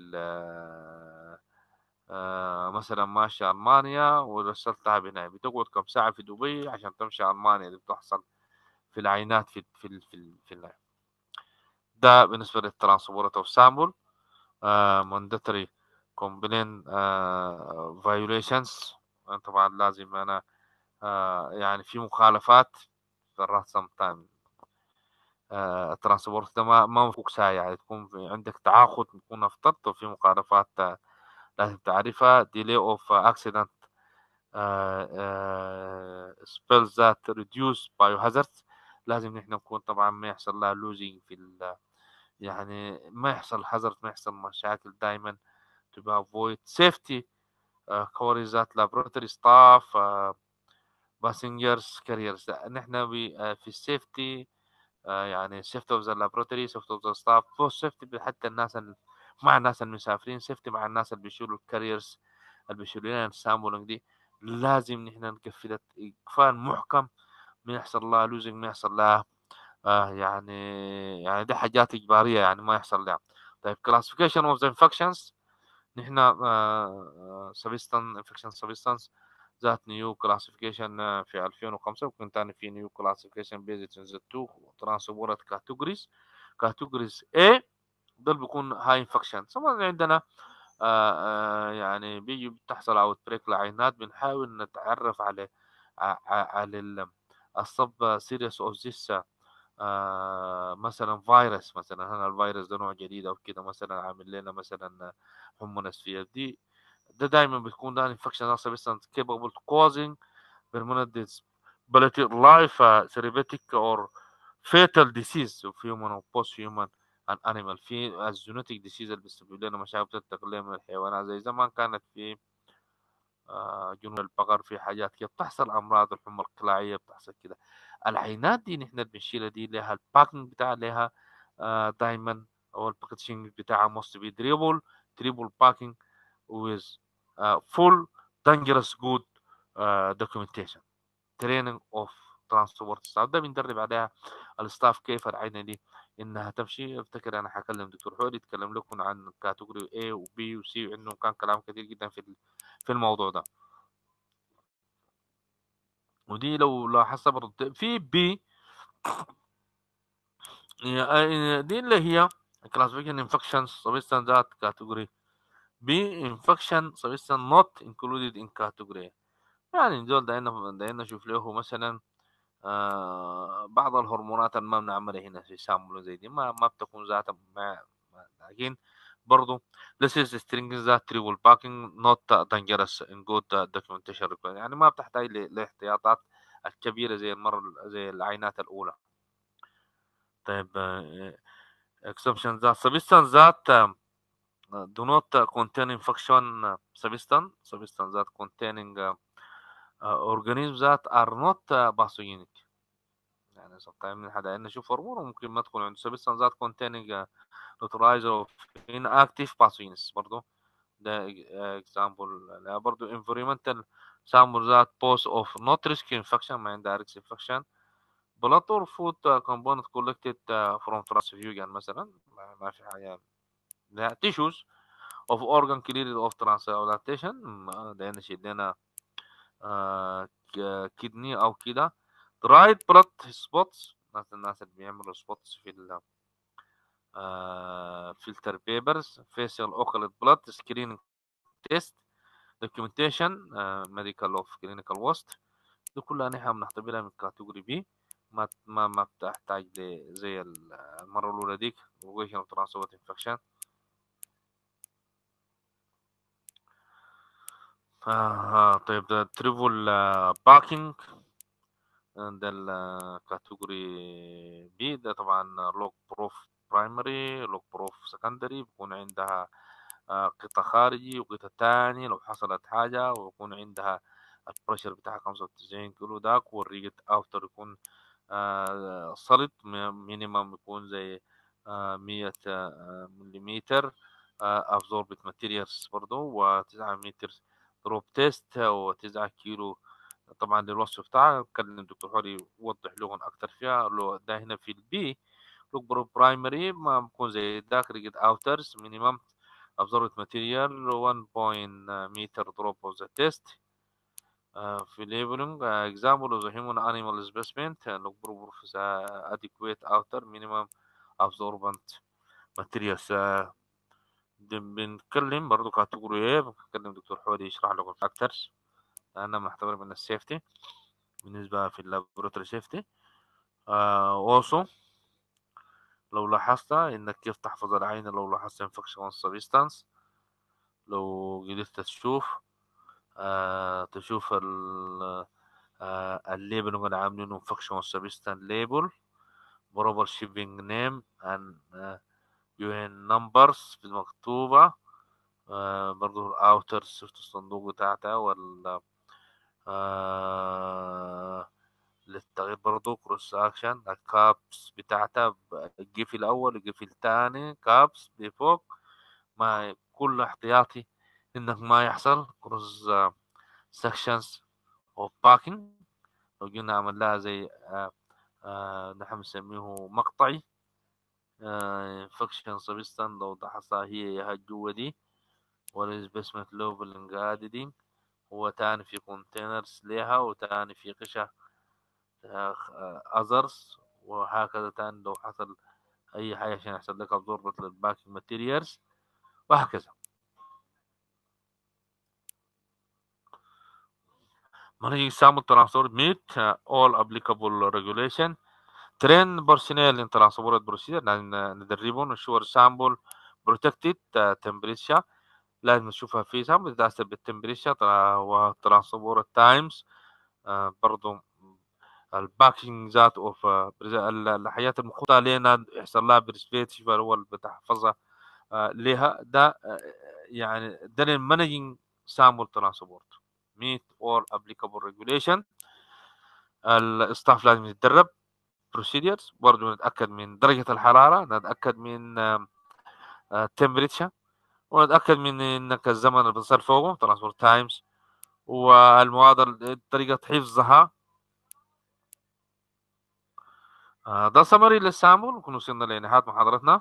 S2: آه مثلا ماشي المانيا ورسلتها هنا بتقعد كم ساعه في دبي عشان تمشي المانيا دي بتحصل في العينات في في في, في, في ده بالنسبه للترانسبورت اوف سامبل مانداتري كومبلين فايوليشنز طبعا لازم انا آه يعني في مخالفات ذرات سم تايم الترانسبورت ده ما ما مفوق ساعة يعني تكون عندك تعاقد تكون افترضت وفي مخالفات لازم تعرفها delay of accident uh, uh, spells that reduce biohazards لازم نحن نكون طبعا ما يحصل لها losing في ال يعني ما يحصل hazard ما يحصل مشاكل دائما to avoid safety uh, coverage that laboratory staff uh, باسنجرز كاريرز نحن آه، في السيفتي آه، يعني سيفتي اوف ذا لابوراتوري سيفتي اوف ذا ستاف بوست سيفتي حتى الناس مع الناس المسافرين سيفتي مع الناس اللي بيشيلوا الكاريرز اللي بيشيلوا لنا السامبلنج دي لازم نحن نقفل اقفال محكم ما يحصل لها لوزنج ما يحصل لها آه يعني يعني دي حاجات اجباريه يعني ما يحصل لها طيب كلاسيفيكيشن اوف ذا انفكشنز نحن سبستان انفكشن سبستانس ذات نيو كلاسيفيكيشن في 2005 وكان تاني في نيو كلاسيفيكيشن بيزد ان ذا تو ترانسبورت كاتيجوريز كاتيجوريز A دول بيكون هاي انفكشن ثم عندنا آه آه يعني بيجي بتحصل اوت بريك لعينات بنحاول نتعرف على على الصب سيريس اوف ذيس مثلا فيروس مثلا هنا الفيروس ده نوع جديد او كده مثلا عامل لنا مثلا حمى نسفيه دي ده دايما بتكون ده انفكشن substance capable to causing permanent disability life uh, therapeutic or fatal disease of human or post human and animal في الزونوتيك ديسيز اللي بيسبب لنا مشاكل التقلية من الحيوانات زي زمان كانت في جنون البقر في حاجات كده بتحصل امراض الحمى القلاعيه بتحصل كده العينات دي نحن بنشيلها دي لها الباكينج بتاع لها دايما او الباكجينج بتاعها موست بي دريبل دريبل باكينج with uh, full dangerous good uh, documentation training of transport staff ده بندرب عليها الستاف كيف العينه دي انها تمشي افتكر انا حكلم دكتور حوري يتكلم لكم عن كاتيجوري A و B و C وانه كان كلام كثير جدا في في الموضوع ده ودي لو لاحظت برضه في B دي اللي هي classification infections substance that category B infection substance not included in category يعني دول داينا داينا نشوف له مثلا آه بعض الهرمونات اللي ما بنعملها هنا في سامبل زي دي ما ما بتكون ذاتها ما لكن برضو this is stringing that triple packing not dangerous in good documentation يعني ما بتحتاج لاحتياطات الكبيرة زي المرة زي العينات الأولى طيب exception that substance that do not contain infection substance substance that containing organisms that are not pathogenic يعني sometimes حدا نشوف هرمون ممكن ما تكون عنده substance that containing neutralizer of inactive pathogens برضو ده example لا برضو environmental sample that pose of not risk infection ما عندها risk infection blood or food component collected from transfusion مثلا ما في حاجة لا tissues of organ cleared of transplantation ده نشيل لنا كدني او كده dried blood spots الناس الناس اللي بيعملوا spots في ال فلتر بيبرز فيسيال اوكلت بلاد سكريننج تيست دوكيومنتيشن ميديكال اوف كلينيكال وست دي كلها نحن بنعتبرها من كاتيجوري بي ما ما ما بتحتاج زي المره الاولى ديك روجيشن اوف ترانسبورت انفكشن آه طيب ده تريبل باكينج ده الكاتيجوري بي ده طبعا لوك بروف برايمري لوك بروف سكندري بيكون عندها قطع خارجي وقطع تاني لو حصلت حاجة ويكون عندها البريشر بتاعها خمسة وتسعين كيلو داك والريجت اوتر يكون صلد مينيمم يكون زي مية مليمتر ابزوربت ماتيريالز برضو وتسعة متر دروب تيست وتسعة كيلو طبعا للوصف بتاعها كلم الدكتور حوري يوضح لهم اكتر فيها لو ده هنا في البي لوك برو برايمري ما بكون زي داك ريجد اوترز مينيمم absorbed material 1 meter drop of the test uh, في labeling uh, example of the human animal specimen look proof of the adequate outer minimum absorbent materials uh, بنتكلم برضو كاتيجوري ايه بنتكلم دكتور حوري يشرح لكم اكتر لأنها معتبرة من السيفتي بالنسبة في اللابوراتوري سيفتي also لو لاحظت انك كيف تحفظ العين لو لاحظت انفكشن سبستانس لو قدرت تشوف آه تشوف ال آه الليبل اللي عاملينه انفكشن سبستانس ليبل بروبر شيبينج نيم ان يو ان نمبرز المكتوبة آه برضو الاوتر شفت الصندوق بتاعتها وال آه للتغيير برضو كروس اكشن الكابس بتاعتها القفل الاول القفل الثاني كابس بفوق ما كل احتياطي انك ما يحصل كروس سكشنز اوف باكينج لو جينا نعمل لها زي آه آه نحن نسميه مقطعي فكشن سبستان لو لاحظتها هي هي جوا دي والانفستمنت لوبل قاعدين هو تاني في كونتينرز ليها وتاني في قشة اذرز وهكذا تاني لو حصل اي حاجة عشان يحصل لك ضربة للباكينج ماتيريالز وهكذا Managing sample transport meet uh, all applicable regulation. Train personnel in transport procedure لازم ندربهم نشوف sample protected uh, temperature لازم نشوفها في sample تتأثر بالتمبريتشر وترانسبورت تايمز برضو الباكينج ذات اوف الحياة المخططة لنا يحصل لها برسبيتيف هو اللي بتحفظها لها ده يعني ده المانجنج سامبل ترانسبورت meet all applicable regulation الستاف لازم يتدرب procedures برضه نتأكد من درجة الحرارة نتأكد من temperature ونتأكد من انك الزمن اللي بتصير فوقه ترانسبورت تايمز والمواد طريقة حفظها ده سمري للسامبل نكون وصلنا لنهاية محاضرتنا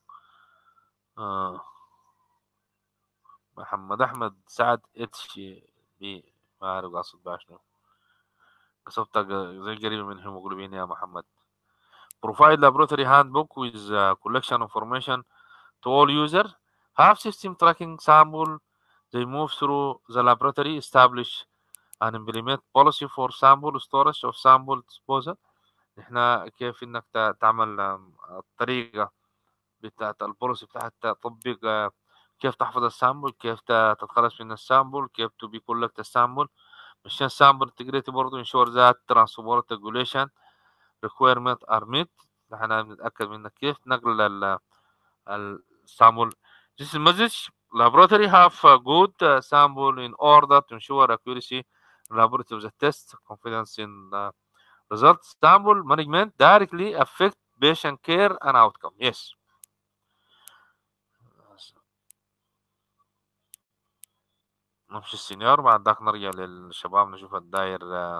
S2: محمد أحمد سعد اتش بي ما أعرف أقصد بها شنو قصبتها زي قريبة من هيموغلوبين يا محمد provide laboratory handbook with uh, collection information to all user have system tracking sample they move through the laboratory establish and implement policy for sample storage of sample disposal احنا كيف انك تعمل الطريقة بتاعت البوليسي بتاعت تطبق كيف تحفظ السامبل كيف تتخلص من السامبل كيف to be collect السامبل مشان السامبل integrity برضو ensure that transport regulation requirement are met احنا بنتأكد من كيف نقل ال السامبل this is message laboratory have a good uh, sample in order to ensure accuracy laboratory of the test confidence in uh, results sample management directly affect patient care and outcome yes نمشي السينيور بعد ذاك نرجع للشباب نشوف الداير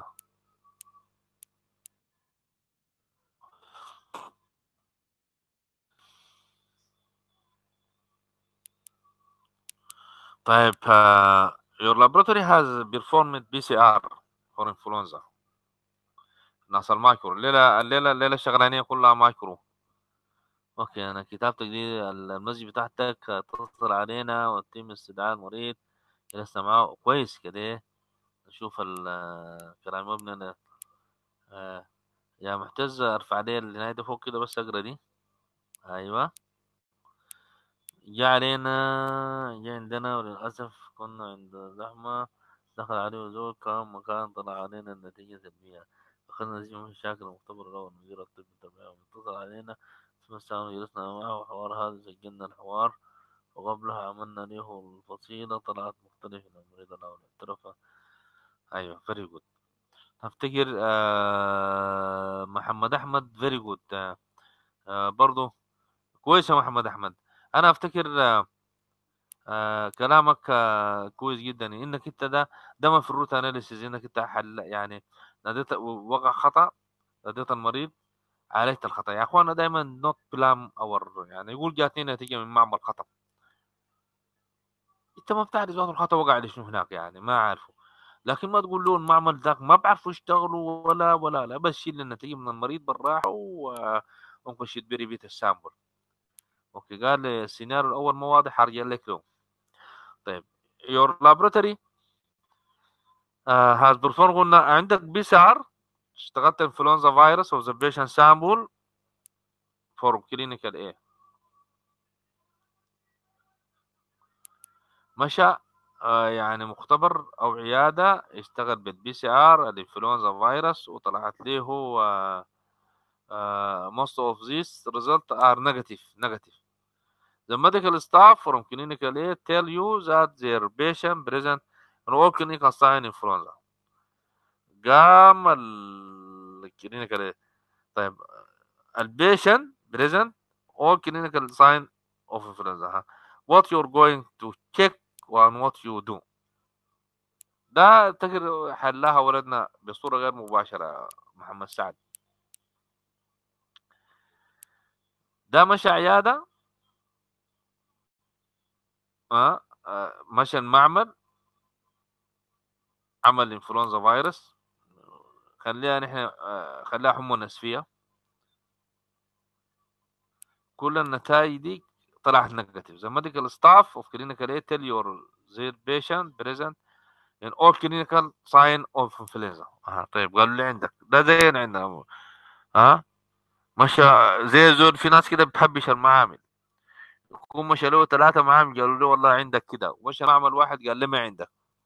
S2: طيب uh, your laboratory has performed PCR for influenza ناس المايكرو الليلة الليلة الليلة الشغلانية كلها مايكرو اوكي انا كتابتك دي المسج بتاعتك تتصل علينا وتتم استدعاء المريض جلسنا معاه كويس كده نشوف الكلام ابننا آه يا محتز ارفع عليه النهاية دي فوق كده بس اقرا دي ايوه جاء علينا جاء عندنا وللأسف كنا عند زحمة دخل عليه وزول كان مكان طلع علينا النتيجة سلبية أخذنا نتيجة مشاكل المختبر الأول مدير الطب تبعه اتصل علينا ثم استعمل جلسنا معه وحوار هذا سجلنا الحوار وقبلها عملنا له الفصيلة طلعت مختلفة المريض الأول اعترف أيوة فيري جود أفتكر آه محمد أحمد فيري جود آه آه برضو كويس يا محمد أحمد أنا أفتكر آه آه كلامك آه كويس جدا انك انت ده ده ما في الروت اناليسيز انك انت حل يعني ناديت وقع خطا ناديت المريض عالجت الخطا يا اخوانا دائما نوت بلام اور يعني يقول جاتني نتيجه من معمل خطا انت ما بتعرف ذات الخطا وقع لي شنو هناك يعني ما عارفه لكن ما تقول له المعمل ذاك ما بعرفوا يشتغلوا ولا ولا لا بس شيل النتيجه من المريض بالراحه وممكن شيت بري بيت السامبل اوكي قال لي السيناريو الاول ما واضح هرجع لك له طيب your laboratory uh, has performed قلنا عندك بي سي ار اشتغلت انفلونزا فيروس observation sample for clinical A مشى آه يعني مختبر او عياده يشتغل بالبي سي ار الانفلونزا فيروس وطلعت له آه آه most of these result are negative negative The medical staff from clinical A tell you that their patient present an all clinical sign influenza. قام الكلينيكال طيب البيشن بريزنت all clinical sign of influenza what you're going to check and what you do ده تقدر حلها ولدنا بصورة غير مباشرة محمد سعد ده مشى عيادة آه آه، مشى المعمل عمل انفلونزا فيروس خليها نحن آه، خليها حمى نسفيه كل النتائج دي طلعت نيجاتيف the medical staff of clinical aid tell your their patient present in all clinical sign of influenza آه طيب قالوا لي عندك ده زينا عندنا ها آه؟ مشى زي زول في ناس كده بتحبش المعامل يكون مشى له ثلاثة معامل قالوا له والله عندك كده ومشى معمل واحد قال له ما عندك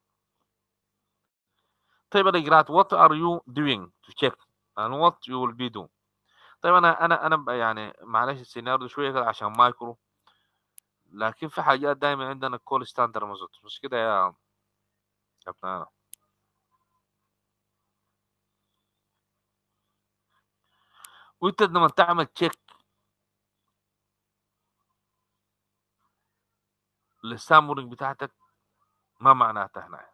S2: طيب الاجراءات what are you doing to check and what you will be doing طيب انا انا انا ب- يعني معلش السيناريو شويه كده عشان مايكرو لكن في حاجات دايما عندنا كول ستاندر مزود مش كده يا يا ابن انا وانت لما تعمل تشيك للسامورنج بتاعتك ما معناتها هنا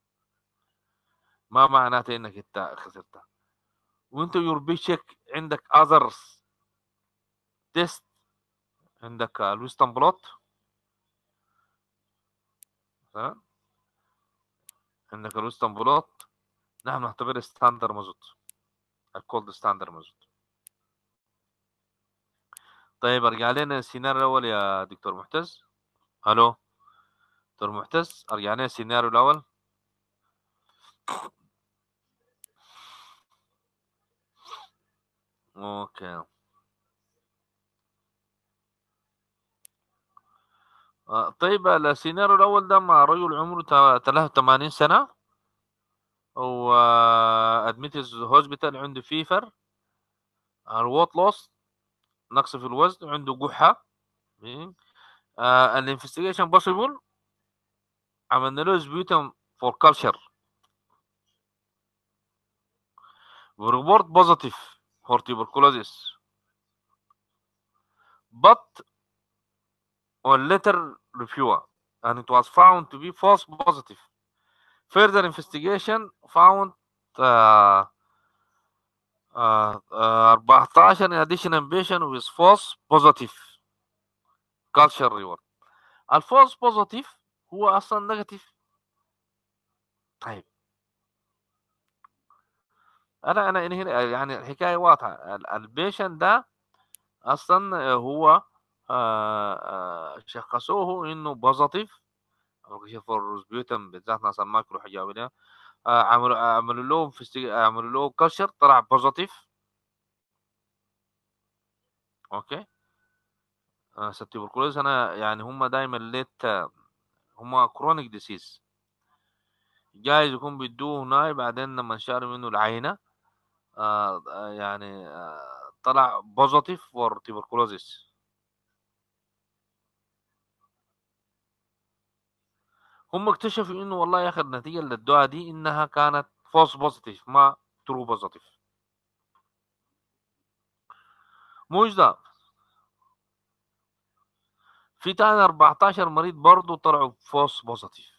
S2: ما معناته انك انت خسرت وانت يور بي تشيك عندك اذرز تيست عندك الويستن بلوت تمام عندك الويستن بلوت نحن نعتبر ستاندر مزود الكولد ستاندر مزود طيب ارجع لنا السيناريو الاول يا دكتور محتز الو دكتور محتز ارجع لنا السيناريو الاول اوكي آه، طيب السيناريو الاول ده مع رجل عمره تا- 83 سنه و ادميت هوسبيتال عنده فيفر الوات لوس نقص في الوزن عنده جحة الانفستيجيشن بوسيبل عملنا له سبيوتم فور كلتشر وريبورت بوزيتيف فور tuberculosis but on later review and it was found to be false positive further investigation found uh, uh, uh, 14 additional patient with false positive culture reward الفولس بوزيتيف هو اصلا نيجاتيف طيب انا انا هنا يعني الحكايه واضحه البيشن ده اصلا هو آه، آه، شخصوه انه بوزيتيف فور سبيوتم بالذات ناس المايكرو حجابوا لها آه، عملوا عملوا له فيستيج- عملوا له كشر طلع بوزيتيف اوكي آه، التبركلوز انا يعني هم دايما ليت هم كرونيك ديسيز جايز يكون بيدوه هناي بعدين لما شالوا منه العينه آه آه، يعني آه طلع بوزيتيف فور تبركلوزيس هم اكتشفوا انه والله يا اخي النتيجه اللي ادوها دي انها كانت فولس بوزيتيف ما ترو بوزيتيف مش ده في تاني 14 مريض برضه طلعوا فولس بوزيتيف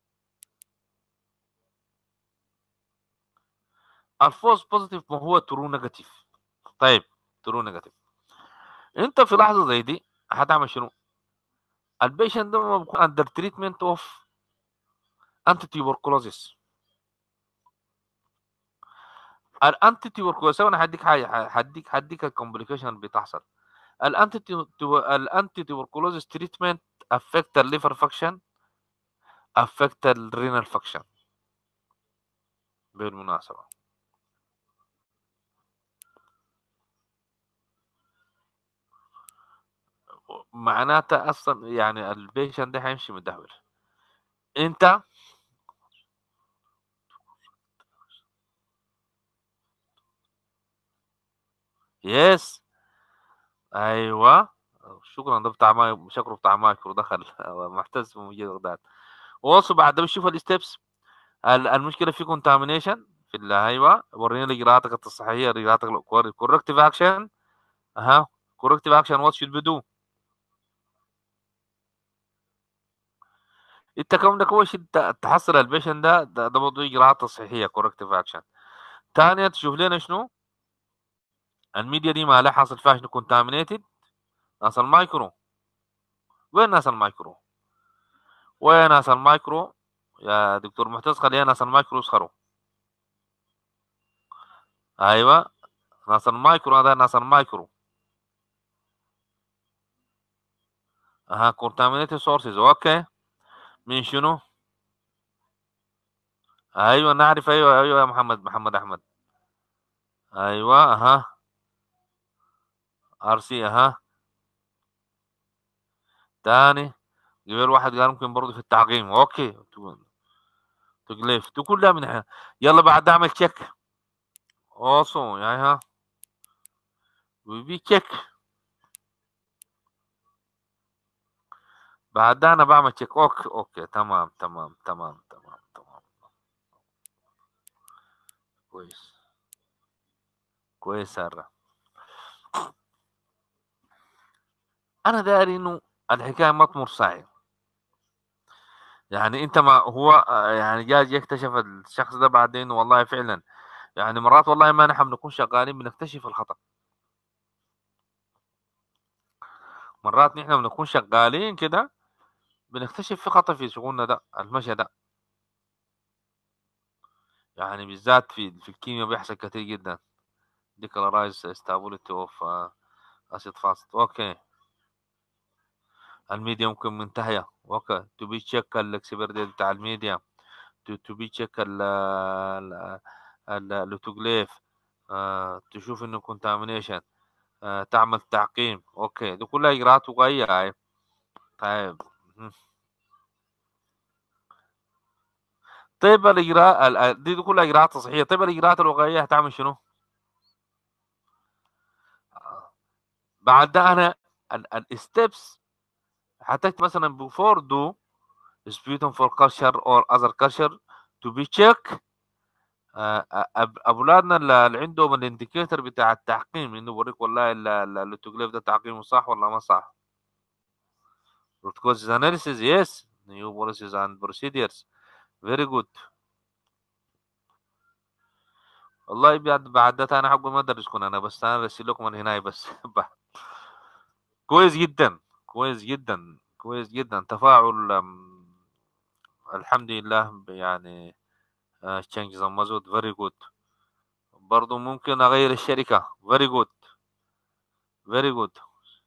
S2: الفولس بوزيتيف ما هو ترو نيجاتيف طيب ترو نيجاتيف انت في لحظه زي دي هتعمل شنو البيشنت ده ما بيكون اندر تريتمنت اوف انتي تيوبركلوزيس الانتي تيوبركلوزيس انا هديك حاجه هديك هديك الكومبليكيشن اللي بتحصل الانتي الانتي تيوبركلوزيس تريتمنت افكت الليفر فاكشن افكت الرينال فاكشن بالمناسبه معناته اصلا يعني البيشنت ده هيمشي مدهول انت يس ايوه شكرا ده بتاع ماي شكره بتاع مايكرو دخل محتز موجود غداد وصل بعد ده بشوف الستبس المشكله في كونتامينيشن في ال- ايوه وريني الاجراءات الصحيحيه الاجراءات كوركتيف اكشن اها كوركتيف اكشن وات شود بي دو انت كونك اول شيء ت- تحصل البيشن ده ده, ده برضه اجراءات تصحيحيه كوركتيف اكشن ثانيا تشوف لنا شنو الميديا دي ما لها حاصل فيها شنو كونتامينيتد ناس المايكرو وين ناس المايكرو وين ناس المايكرو يا دكتور معتز خلينا ناس المايكرو يسخروا ايوه ناس المايكرو هذا ناس المايكرو اها كونتامينيتد سورسز اوكي من شنو ايوه نعرف ايوه ايوه يا محمد محمد احمد ايوه اها ار سي اها تاني قبل واحد قال ممكن برضه في التعقيم اوكي تقليف دي كلها من هنا يلا بعد اعمل تشيك اوسو يعني ها وبي تشيك بعد انا بعمل تشيك اوكي اوكي تمام تمام تمام تمام تمام كويس كويس سارة انا داري انه الحكايه ما تمر صحيح يعني انت ما هو آه، يعني جاء يكتشف الشخص ده بعدين والله فعلا يعني مرات والله ما نحن بنكون شغالين بنكتشف الخطأ مرات نحن بنكون شغالين كده بنكتشف في خطأ في شغلنا ده المشي ده يعني بالذات في في الكيمياء بيحصل كتير جدا declarize stability of uh, acid fast اوكي الميديا ممكن منتهية اوكي تو بي تشيك الاكسبيرتي بتاع الميديا تو بي تشيك اللوتوجليف تشوف انه كونتامينيشن تعمل تعقيم اوكي دي كلها اجراءات وقائية هاي طيب مهم. طيب الاجراء ال- ال- دي, دي كلها اجراءات تصحيحيه طيب الاجراءات الوقائيه هتعمل شنو؟ بعد ده انا الستبس حتكتب مثلا before do sputum for culture or other culture to be check آه، أب- اولادنا اللي اللي عندهم الانديكيتور بتاع التعقيم انه بوريك والله ال- ال- اللوتوجليف ده تعقيمه صح ولا ما صح root causes analysis yes new policies and procedures very good والله بعد بعد ده انا حقول ما ادرسكم انا بس انا ارسل لكم من هنا بس كويس جدا كويس جدا كويس جدا تفاعل أم، الحمد لله يعني تشينج مزود فيري جود برضو ممكن اغير الشركة فيري جود فيري جود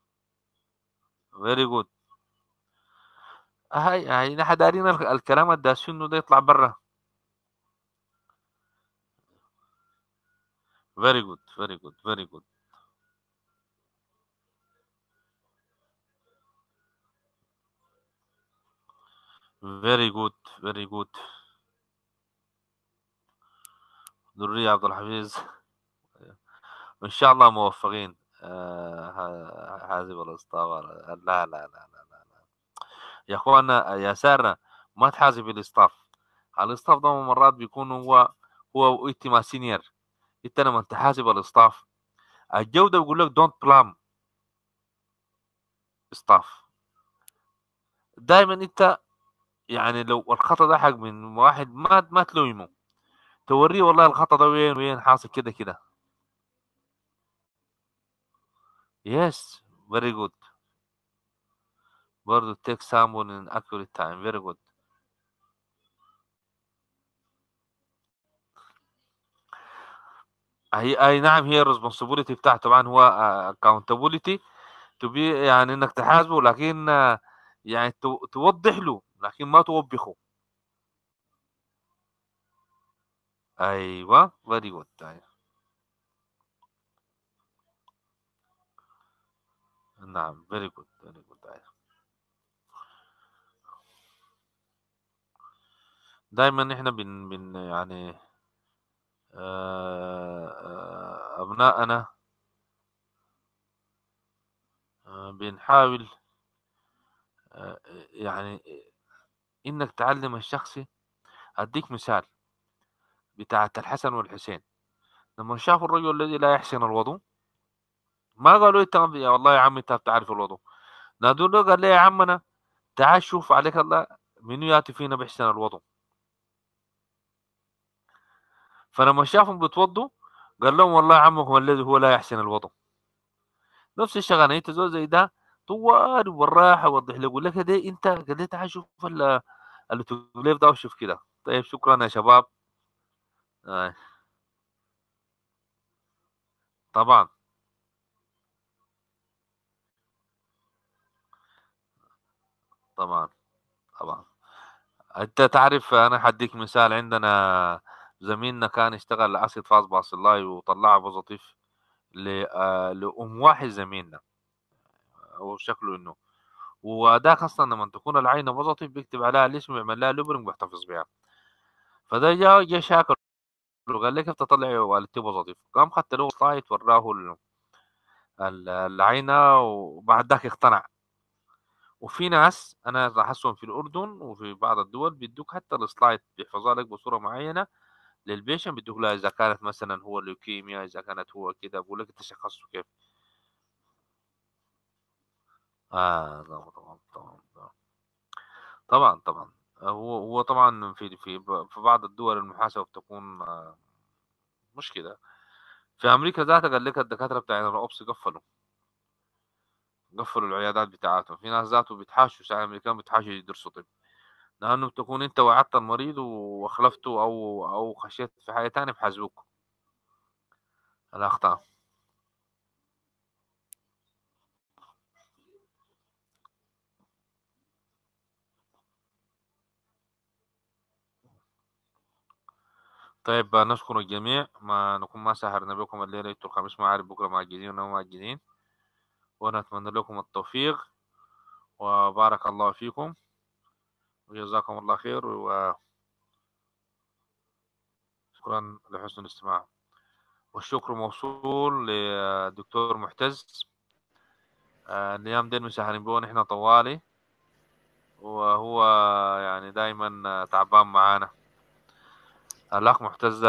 S2: فيري جود هاي هاي نحن دارين الك- الكلام الداسينه ده يطلع برا فيري جود فيري جود فيري جود فيري جود فيري جود درية عبد الحفيظ ان شاء الله موفقين آه، ه- هذه الاصطافة لا لا لا لا لا لا يا اخوانا يا سارة ما تحاسب الاصطاف الاصطاف ده مرات بيكون هو هو انت ما سينيور انت لما تحاسب الاصطاف الجودة بيقول لك دونت بلام اصطاف دائما انت يعني لو الخطا ده حق من واحد ما ما تلومه توريه والله الخطا ده وين وين حاصل كده كده يس فيري جود برضه take sample in accurate time very good هي اي نعم هي الريسبونسبيلتي بتاعته طبعا هو accountability to be يعني انك تحاسبه لكن آه، يعني تو- توضح له لكن ما توبخه ايوه very good أيوة. نعم very good very good أيوة. دايما احنا بن بن يعني آه، آه، ابنائنا آه، بنحاول آه، يعني انك تعلم الشخص اديك مثال بتاعة الحسن والحسين لما شافوا الرجل الذي لا يحسن الوضوء ما قالوا انت يا والله يا عم انت بتعرف الوضوء نادوا له قال لي يا عمنا تعال شوف عليك الله منو ياتي فينا بيحسن الوضوء فلما شافهم بيتوضوا قال لهم والله عمكم الذي هو لا يحسن الوضوء نفس الشغله انت زول زي ده طوال والراحه وضح له يقول لك ده انت قال لي تعال شوف التوليف ده وشوف كده طيب شكرا يا شباب آه. طبعا طبعا طبعا انت تعرف انا حديك مثال عندنا زميلنا كان اشتغل اسيد فاز باصلاي وطلع بوزيتيف آه، لام واحد زميلنا او شكله انه وذاك اصلا لما تكون العينه بوزيتيف بيكتب عليها الاسم ويعمل لها لوبرنج ويحتفظ بها فده جا جا شاكر قال لي كيف تطلع والدتي بوزيتيف قام خدت له سلايد وراه العينه وبعد ذاك اقتنع وفي ناس انا لاحظتهم في الاردن وفي بعض الدول بيدوك حتى السلايد بيحفظها لك بصوره معينه للبيشن بيدوك لها اذا كانت مثلا هو ليوكيميا اذا كانت هو كده بقول لك انت شخصته كيف اه طبعا طبعا طبعا طبعا طبعا هو هو طبعا في في في بعض الدول المحاسبه بتكون آه، مشكله في امريكا ذاتها قال لك الدكاتره بتاعين الاوبس قفلوا قفلوا العيادات بتاعتهم في ناس ذاته بيتحاشوا ساعة الامريكان بيتحاشوا يدرسوا طب لانه بتكون انت وعدت المريض واخلفته او او خشيت في حاجه تانية بحاسبوك الاخطاء طيب نشكر الجميع ما نكون ما سهرنا بكم الليلة انتوا الخميس ما عارف بكرة ماجدين ولا ماجدين ونتمنى لكم التوفيق وبارك الله فيكم وجزاكم الله خير و شكرا لحسن الاستماع والشكر موصول لدكتور محتز آه، الايام دي مسهرين بون احنا طوالي وهو يعني دايما تعبان معانا الاخ محتز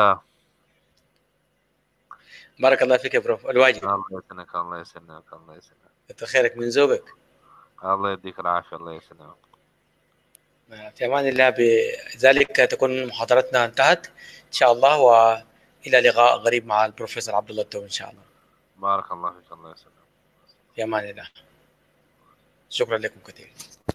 S1: بارك الله فيك يا بروف الواجب
S2: الله يسلمك الله يسلمك الله يسلمك
S1: كتر خيرك من ذوقك
S2: الله يديك العافيه الله يسلمك
S1: في امان الله بذلك تكون محاضرتنا انتهت ان شاء الله والى لقاء غريب مع البروفيسور عبد الله التوب ان شاء الله
S2: بارك الله فيك الله يسلمك
S1: في امان الله شكرا لكم كثير